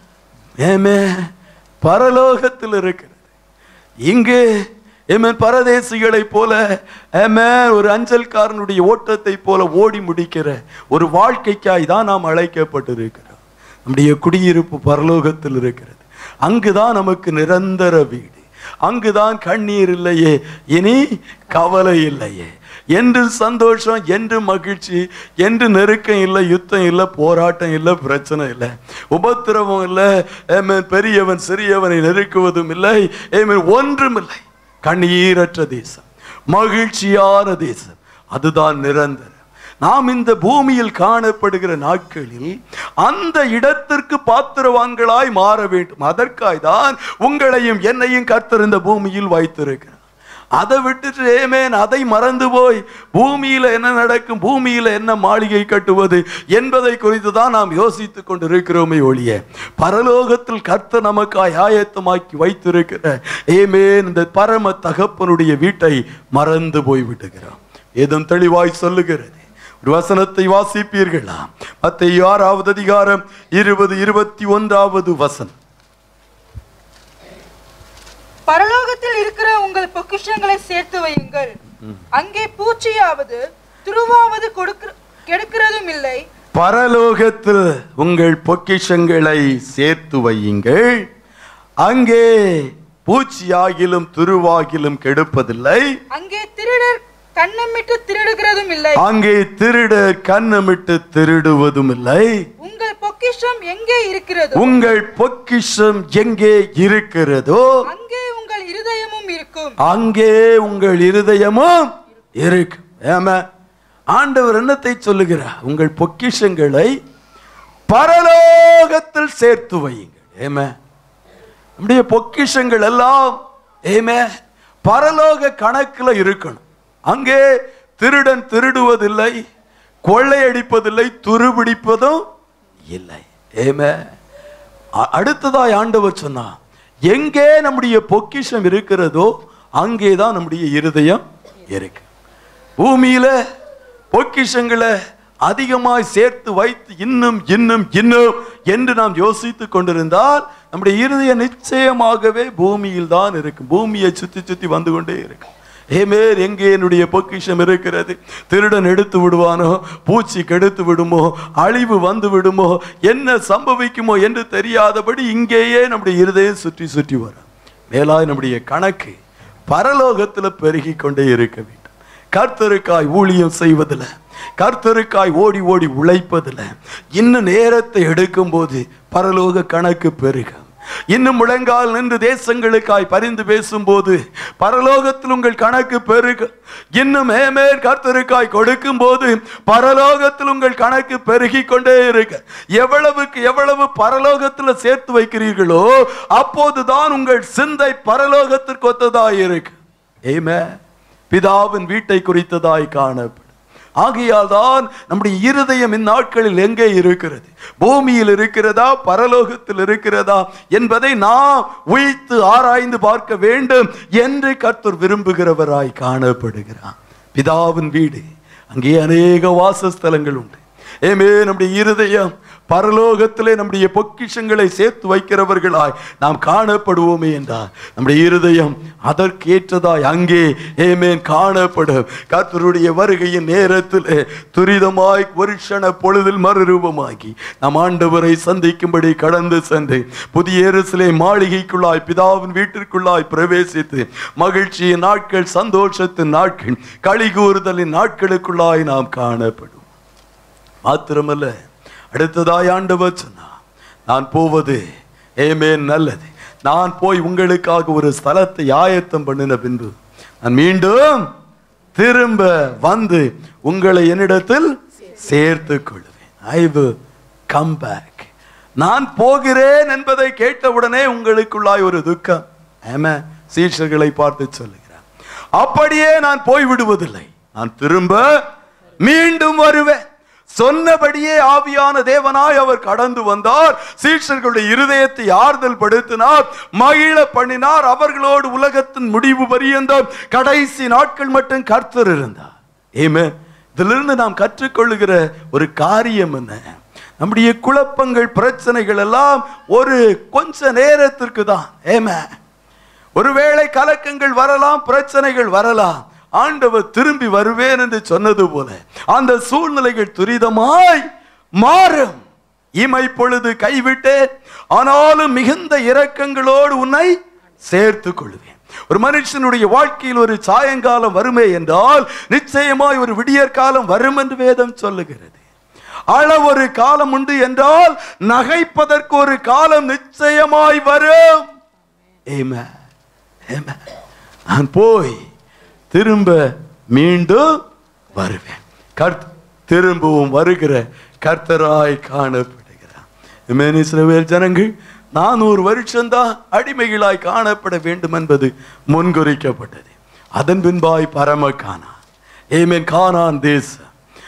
ஏமே பரலோகத்தில் இருக்கிறது இங்கு ஏமேன் பரதேசிகளை போல ஏமேன் ஒரு அஞ்சல்காரனுடைய ஓட்டத்தை போல ஓடி முடிக்கிற ஒரு வாழ்க்கைக்காய் தான் நாம் அழைக்கப்பட்டிருக்கிறோம் நம்முடைய குடியிருப்பு பரலோகத்தில் இருக்கிறது அங்குதான் நமக்கு நிரந்தர வீடு அங்குதான் கண்ணீர் இல்லையே இனி கவலை இல்லையே என்று சந்தோஷம் என்று மகிழ்ச்சி என்று நெருக்கம் இல்லை யுத்தம் இல்லை போராட்டம் இல்லை பிரச்சனை இல்லை உபத்திரவம் இல்லை ஏமேன் பெரியவன் சிறியவனை நெருக்குவதும் இல்லை ஏமேன் ஒன்றும் இல்லை கண்ணீரற்ற தேசம் மகிழ்ச்சியான தேசம் அதுதான் நிரந்தரம் நாம் இந்த பூமியில் காணப்படுகிற நாட்களில் அந்த இடத்திற்கு பாத்திரவான்களாய் மாற வேண்டும் அதற்காய் தான் உங்களையும் என்னையும் கர்த்தர் இந்த பூமியில் வைத்திருக்கிறார் அதை விட்டுட்டு ஏமேன் அதை மறந்து போய் பூமியில என்ன நடக்கும் பூமியில என்ன மாளிகை கட்டுவது என்பதை குறித்து தான் நாம் யோசித்துக் கொண்டு இருக்கிறோமே ஒழிய பரலோகத்தில் கர்த்தர் நமக்காய் ஆயத்தமாக்கி வைத்திருக்கிற ஏமேன் இந்த பரம தகப்பனுடைய வீட்டை மறந்து போய் விடுகிறோம் ஏதும் தெளிவாய் சொல்லுகிறது ஒரு வசனத்தை வாசிப்பீர்களா மத்திய ஆறாவது அதிகாரம் இருபது இருபத்தி ஒன்றாவது வசனம் பரலோகத்தில் இருக்கிற உங்கள் பொக்கிஷங்களை சேர்த்து வையுங்கள் அங்கே பூச்சியாவது துருவாவது கொடுக்கிற கெடுக்கிறதும் இல்லை பரலோகத்தில் உங்கள் பொக்கிஷங்களை சேர்த்து வையுங்கள் அங்கே பூச்சியாகிலும் துருவாகிலும் கெடுப்பதில்லை அங்கே திருடர் கண்ணமிட்டு திருடுகிறதும் இல்லை அங்கே திருடர் கண்ணமிட்டு திருடுவதும் இல்லை உங்கள் பொக்கிஷம் எங்கே இருக்கிறதோ உங்கள் பொக்கிஷம் எங்கே இருக்கிறதோ அங்கே உங்கள் இருதயமும் இருக்கும் அங்கே உங்கள் இருதயமும் இருக்கு ஏம ஆண்டவர் என்னத்தை சொல்லுகிறார் உங்கள் பொக்கிஷங்களை பரலோகத்தில் சேர்த்து வையுங்கள் ஏம நம்முடைய பொக்கிஷங்கள் எல்லாம் ஏமே பரலோக கணக்குல இருக்கணும் அங்கே திருடன் திருடுவதில்லை கொள்ளையடிப்பதில்லை துருபிடிப்பதும் இல்லை ஏமே அ- அடுத்ததாய் ஆண்டவர் சொன்னா எங்கே நம்முடைய பொக்கிஷம் இருக்கிறதோ அங்கேதான் நம்முடைய இருதயம் இருக்கு பூமியில பொக்கிஷங்களை அதிகமாய் சேர்த்து வைத்து இன்னும் இன்னும் இன்னும் என்று நாம் யோசித்துக் கொண்டிருந்தால் நம்முடைய இருதயம் நிச்சயமாகவே பூமியில் தான் இருக்கும் பூமியை சுத்தி சுத்தி வந்து கொண்டே இருக்கும் ஏமேர் எங்கே என்னுடைய பொக்கிஷம் இருக்கிறது திருடன் எடுத்து விடுவானோ பூச்சி கெடுத்து விடுமோ அழிவு வந்து விடுமோ என்ன சம்பவிக்குமோ என்று தெரியாதபடி இங்கேயே நம்முடைய இருதயம் சுற்றி சுற்றி வரும் மேலாய் நம்முடைய கணக்கு பரலோகத்துல பெருகி கொண்டே இருக்க வேண்டும் கர்த்தருக்காய் ஊழியம் செய்வதில் கர்த்தருக்காய் ஓடி ஓடி உழைப்பதில் இன்னும் நேரத்தை எடுக்கும்போது பரலோக கணக்கு பெருகும் இன்னும் முழங்கால் நின்று தேசங்களுக்காய் பரிந்து பேசும்போது பரலோகத்தில் உங்கள் கணக்கு பெருக இன்னும் மேமேல் கர்த்தருக்காய் கொடுக்கும் போது பரலோகத்தில் உங்கள் கணக்கு பெருகி கொண்டே இருக்க எவ்வளவுக்கு எவ்வளவு பரலோகத்தில் சேர்த்து வைக்கிறீர்களோ அப்போதுதான் உங்கள் சிந்தை பரலோகத்திற்கு ஒத்ததாய் இருக்கு ஏமே பிதாவின் வீட்டை குறித்ததாய் காணப்படும் ஆகையால் தான் நம்முடைய இருதயம் இந்நாட்களில் எங்கே இருக்கிறது பூமியில் இருக்கிறதா பரலோகத்தில் இருக்கிறதா என்பதை நாம் உய்த்து ஆராய்ந்து பார்க்க வேண்டும் என்று கர்த்தர் விரும்புகிறவராய் காணப்படுகிறார் பிதாவின் வீடு அங்கே அநேக வாசஸ்தலங்கள் உண்டு ஏமே நம்முடைய இருதயம் பரலோகத்திலே நம்முடைய பொக்கிஷங்களை சேர்த்து வைக்கிறவர்களாய் நாம் காணப்படுவோமே என்றார் நம்முடைய இருதயம் அதற்கேற்றதாய் அங்கே ஏமேன் காணப்படும் கர்த்தருடைய வருகையின் நேரத்தில் துரிதமாய் வருஷன பொழுதில் மறுரூபமாகி நம் ஆண்டவரை சந்திக்கும்படி கடந்து சென்று புதிய எருசலே மாளிகைக்குள்ளாய் பிதாவின் வீட்டிற்குள்ளாய் பிரவேசித்து மகிழ்ச்சியின் நாட்கள் சந்தோஷத்தின் நாட்கள் களிகூறுதலின் நாட்களுக்குள்ளாய் நாம் காணப்படும் மாத்திரமல்ல அடுத்ததாய் ஆண்டவர் சொன்னார் நான் போவது ஏமேன் நல்லது நான் போய் உங்களுக்காக ஒரு ஸ்தலத்தை ஆயத்தம் பண்ணின பின்பு நான் மீண்டும் திரும்ப வந்து உங்களை என்னிடத்தில் சேர்த்து கொள்வேன் ஐ will கம் பேக் நான் போகிறேன் என்பதை கேட்டவுடனே உங்களுக்குள்ளாய் ஒரு துக்கம் ஆமா சீஷர்களை பார்த்து சொல்லுகிறார் அப்படியே நான் போய் விடுவதில்லை நான் திரும்ப மீண்டும் வருவேன் சொன்னபடியே ஆவியான தேவனாய் அவர் கடந்து வந்தார் சீஷர்களுடைய இருதயத்தை ஆறுதல் படுத்தினார் மகிழ பண்ணினார் அவர்களோடு உலகத்தின் முடிவு பரியந்தம் கடைசி நாட்கள் மட்டும் கர்த்தர் இருந்தார் ஏமே இதிலிருந்து நாம் கற்றுக்கொள்ளுகிற ஒரு காரியம் என்ன நம்முடைய குழப்பங்கள் பிரச்சனைகள் எல்லாம் ஒரு கொஞ்ச நேரத்திற்கு தான் ஏமே ஒருவேளை கலக்கங்கள் வரலாம் பிரச்சனைகள் வரலாம் ஆண்டவர் திரும்பி வருவேன் என்று சொன்னது போல அந்த சூழ்நிலைகள் துரிதமாய் மாறும் இமை பொழுது கைவிட்டேன் ஆனாலும் மிகுந்த இரக்கங்களோடு உன்னை சேர்த்து கொள்வேன் ஒரு மனுஷனுடைய வாழ்க்கையில் ஒரு சாயங்காலம் வருமே என்றால் நிச்சயமாய் ஒரு விடியற் காலம் வரும் என்று வேதம் சொல்லுகிறது அள ஒரு காலம் உண்டு என்றால் நகைப்பதற்கு ஒரு காலம் நிச்சயமாய் வரும் Amen. Amen. நான் போய் திரும்ப மீண்டும் வருவேன் கர்த் திரும்பவும் வருகிற கர்த்தராய் காணப்படுகிறார் Amen. இஸ்ரவேல் ஜனங்கள் நானூறு வருஷம்தான் அடிமைகளாய் காணப்பட வேண்டும் என்பது முன்குறிக்கப்பட்டது அதன் பின்பாய் பரம காணா ஏமேன் கானான் தேசம்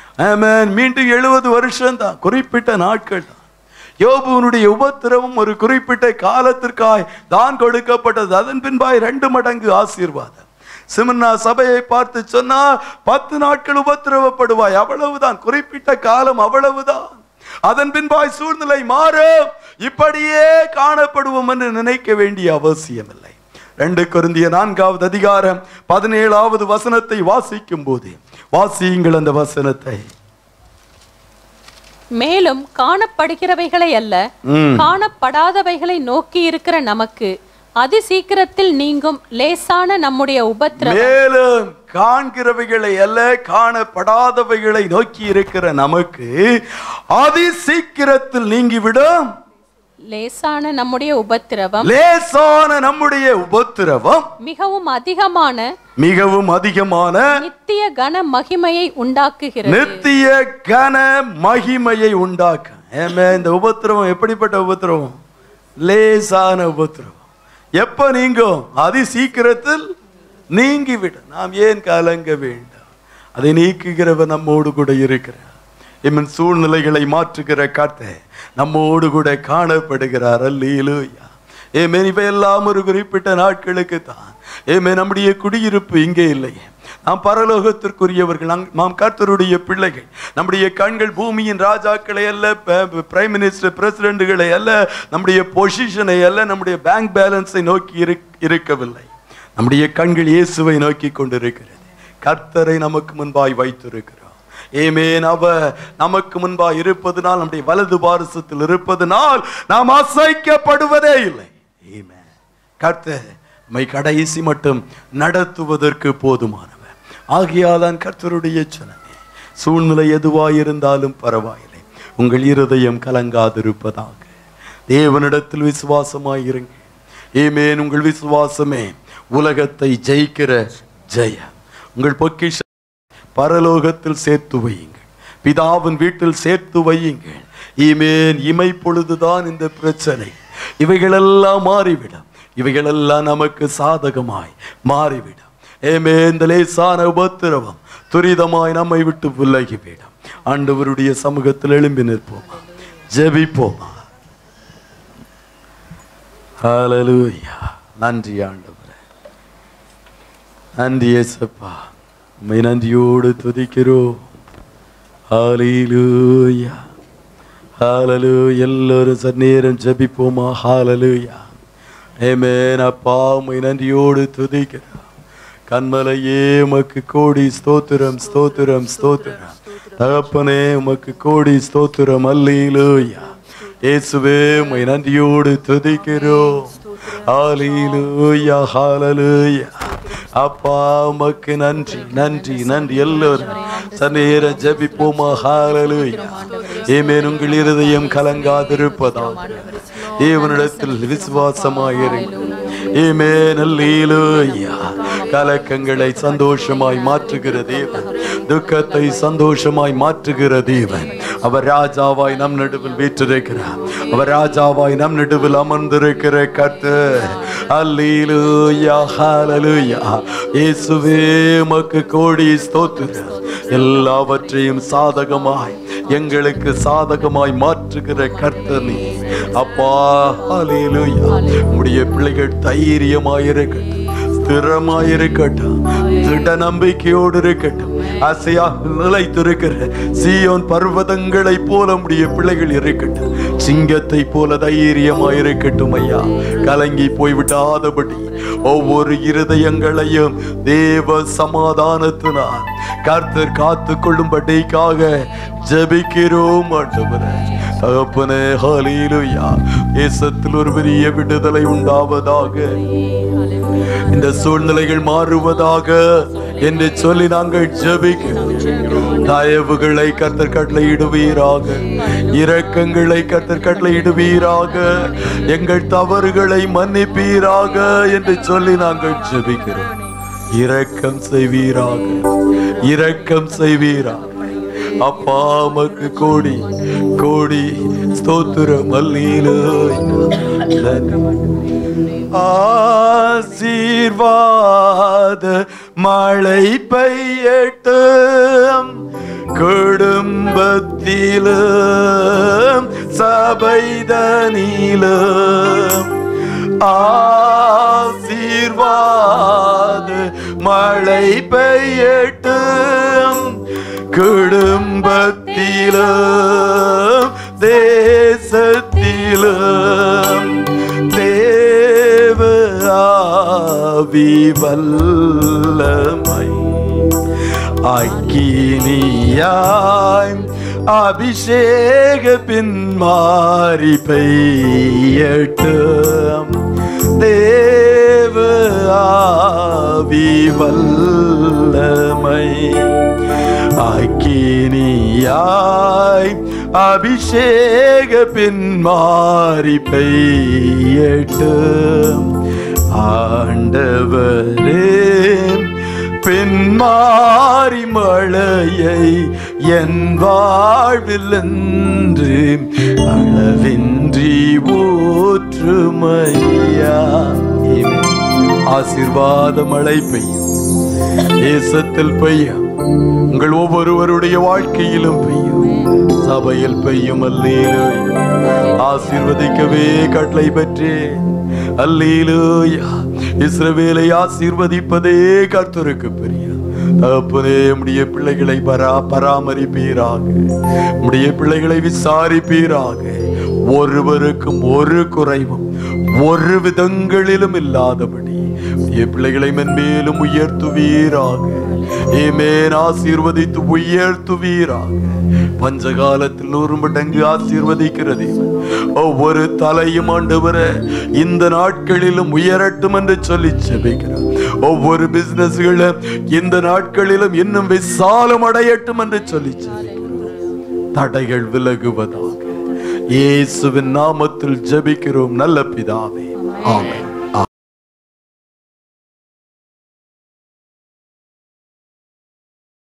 ஆமென் மீண்டும் எழுபது வருஷம் தான் குறிப்பிட்ட நாட்கள் தான் யோபுவனுடைய உபத்திரவம் ஒரு குறிப்பிட்ட காலத்திற்காய் தான் கொடுக்கப்பட்டது அதன் பின்பாய் ரெண்டு மடங்கு ஆசீர்வாதம் சிமன்னா சபையை பார்த்து சொன்னா பத்து நாட்கள் உபத்திரவப்படுவாய் அவ்வளவுதான் குறிப்பிட்ட காலம் அவ்வளவுதான் அதன் பின்பாய் சூழ்நிலை மாறும் இப்படியே காணப்படுவோம் என்று நினைக்க வேண்டிய அவசியம் இல்லை ரெண்டு கொருந்திய நான்காவது அதிகாரம் பதினேழாவது வசனத்தை வாசிக்கும் போது வாசியுங்கள் அந்த வசனத்தை மேலும் காணப்படுகிறவைகளை அல்ல ம். காணப்படாதவைகளை நோக்கி இருக்கிற நமக்கு அதி சீக்கிரத்தில் நீங்கும் லேசான நம்முடைய உபத்திரவம் மேலும் காண்கிறவைகளை அல்ல காணப்படாதவைகளை நோக்கி இருக்கிற நமக்கு அதி சீக்கிரத்தில் நீங்கிவிடும் லேசான நம்முடைய உபத்திரவம் லேசான நம்முடைய உபத்திரவம் மிகவும் அதிகமான மிகவும் அதிகமான நித்திய கன மகிமையை உண்டாக்குகிறது நித்திய கன மகிமையை உண்டாக்க ஏமே இந்த உபத்திரவம் எப்படிப்பட்ட உபத்திரவம் லேசான உபத்திரவம் எப்ப நீங்கும் அதி சீக்கிரத்தில் நீங்கிவிட நாம் ஏன் கலங்க வேண்டாம் அதை நீக்குகிறவர் நம்மோடு கூட இருக்கிறார் இம்மன் சூழ்நிலைகளை மாற்றுகிற காத்த நம்மோடு கூட காணப்படுகிறார் அல்லேலூயா ஏமே இவையெல்லாம் ஒரு குறிப்பிட்ட நாட்களுக்கு தான் ஏமே நம்முடைய குடியிருப்பு இங்கே இல்லை நாம் பரலோகத்திற்குரியவர்கள் நம்- நாம் கர்த்தருடைய பிள்ளைகள் நம்முடைய கண்கள் பூமியின் ராஜாக்களை அல்ல பிரைம் மினிஸ்டர் பிரசிடென்ட்களை அல்ல நம்முடைய பொசிஷனை அல்ல நம்முடைய பேங்க் பேலன்ஸை நோக்கி இருக்- இருக்கவில்லை நம்முடைய கண்கள் இயேசுவை நோக்கி கொண்டிருக்கிறது கர்த்தரை நமக்கு முன்பாய் வைத்திருக்கிறோம் ஏமேன் அவ நமக்கு முன்பாய் இருப்பதனால் நம்முடைய வலது பாரசத்தில் இருப்பதனால் நாம் அசைக்கப்படுவதே இல்லை ஏமே கர்த்தர் நம்மை கடைசி மட்டும் நடத்துவதற்கு போதுமானவர் ஆகையால் தான் கர்த்தருடைய சொன்னே சூழ்நிலை எதுவாயிருந்தாலும் பரவாயில்லை உங்கள் இருதயம் கலங்காதிருப்பதாக தேவனிடத்தில் விசுவாசமாயிருங்க ஏமேன் உங்கள் விசுவாசமே உலகத்தை ஜெயிக்கிற ஜெயம் உங்கள் பொக்கிஷ பரலோகத்தில் சேர்த்து வையுங்கள் பிதாவின் வீட்டில் சேர்த்து வையுங்கள் ஈமேன் இமை பொழுதுதான் இந்த பிரச்சனை இவைகளெல்லாம் மாறிவிடும் இவைகளெல்லாம் நமக்கு சாதகமாய் மாறிவிடும் ஏமே இந்த லேசான உபத்திரவம் துரிதமாய் நம்மை விட்டு விலகிவிடும் ஆண்டவருடைய சமூகத்தில் எழும்பி நிற்போமா ஜெபிப்போமா ஹalleluya நன்றி ஆண்டவரே நன்றி ஏசப்பா உம்மை நன்றியோடு துதிக்கிறோம் ஹalleluya ஹalleluya எல்லாரும் சந்நேரம் ஜெபிப்போமா ஹalleluya ஆமென் அப்பா உம்மை நன்றியோடு துதிக்கிறோம் கண்மலையே உமக்கு கோடி ஸ்தோத்திரம் ஸ்தோத்திரம் ஸ்தோத்திரம் தகப்பனே உமக்கு கோடி ஸ்தோத்திரம் அல்லேலூயா இயேசுவே உம்மை நன்றியோடு துதிக்கிறோம் ஹalleluya ஹalleluya அப்பா உமக்கு நன்றி நன்றி நன்றி எல்லோரும் சநேர ஜெபிப்போமா ஹalleluya ஏமேன் உங்கள் இருதயம் கலங்காதிருப்பதாக தேவனிடத்தில் விசுவாசமாயிருங்கள் ஏமேன் அல்லேலூயா கலக்கங்களை சந்தோஷமாய் மாற்றுகிற தேவன் துக்கத்தை சந்தோஷமாய் மாற்றுகிற தேவன் அவர் ராஜாவாய் நம் நடுவில் வீற்றிருக்கிறார் அவர் ராஜாவாய் நம் நடுவில் அமர்ந்திருக்கிற கர்த்தர் அல்லேலூயா ஹalleluya இயேசுவே உமக்கு கோடி ஸ்தோத்திரம் எல்லாவற்றையும் சாதகமாய் எங்களுக்கு சாதகமாய் மாற்றுகிற கர்த்தர் நீ அப்பா ஹalleluya உம்முடைய பிள்ளைகள் தைரியமாயிருக்கட்டும் ஸ்திரமாயிருக்கட்டும் திட நம்பிக்கையோடு இருக்கட்டும் அசையா நிலைத்திருக்கிற சீயோன் பர்வதங்களை போல உடைய பிள்ளைகள் இருக்கட்டும் சிங்கத்தை போல தைரியமாயிருக்கட்டும் ஐயா கலங்கி போய்விடாதபடி ஒவ்வொரு இருதயங்களையும் தேவ சமாதானத்தினால் கர்த்தர் காத்து கொள்ளும்படிக்காக ஜெபிக்கிறோம் ஆண்டவரே தகப்பனே ஹalleluya தேசத்தில் ஒரு பெரிய விடுதலை உண்டாவதாக இந்த சூழ்நிலைகள் மாறுவதாக என்று சொல்லி நாங்கள் ஜெபிக்கிறோம் தயவுகளை கர்த்தர் கட்டளையிடுவீராக இரக்கங்களை கர்த்தர் கட்டளையிடுவீராக எங்கள் தவறுகளை மன்னிப்பீராக என்று சொல்லி நாங்கள் ஜெபிக்கிறோம் இரக்கம் செய்வீராக இரக்கம் செய்வீராக அப்பா உமக்கு கோடி கோடி ஸ்தோத்திரம் அல்லேலூயா ஆசீர்வாத மழை பெய்யட்டும் குடும்பத்திலும் சபைதனிலும் ஆசீர்வாத மழை பெய்யட்டும் குடும்பத்திலும் தேசத்திலும் தேவ ஆவி வல்லமை அக்கினியாய் அபிஷேக பின்மாறி பெய்யட்டும் தேவ ஆவி வல்லமை அக்கினியாய் அபிஷேக பின்மாறி பெய்யட்டும் ஆண்டவரே பின்மாறி மழையை என் வாழ்வில் என்று அளவின்றி ஊற்றுமையா ஆசீர்வாத மழை பெய்யும் தேசத்தில் பெய்யும் உங்கள் ஒவ்வொருவருடைய வாழ்க்கையிலும் பெய்யும் சபையில் பெய்யும் அல்லேலூயா ஆசீர்வதிக்கவே கட்டளை பெற்றேன் அல்லேலூயா இஸ்ரவேலை ஆசீர்வதிப்பதே கர்த்தருக்கு பிரியம் தகப்பனே உம்முடைய பிள்ளைகளை பரா பராமரிப்பீராக உம்முடைய பிள்ளைகளை விசாரிப்பீராக ஒருவருக்கும் ஒரு குறைவும் ஒரு விதங்களிலும் இல்லாதபடி உம்முடைய பிள்ளைகளை மென்மேலும் உயர்த்துவீராக ஏமேன் ஆசீர்வதித்து உயர்த்துவீராக பஞ்சகாலத்தில் நூறு மடங்கு ஆசீர்வதிக்கிறது ஒவ்வொரு தலையும் ஆண்டவரே இந்த நாட்களிலும் உயரட்டும் என்று சொல்லி செபிக்கிறோம் ஒவ்வொரு பிசினஸ்களும் இந்த நாட்களிலும் இன்னும் விசாலம் அடையட்டும் என்று சொல்லி செபிக்கிறோம் தடைகள் விலகுவதாக இயேசுவின் நாமத்தில் ஜெபிக்கிறோம் நல்ல பிதாவே ஆமென்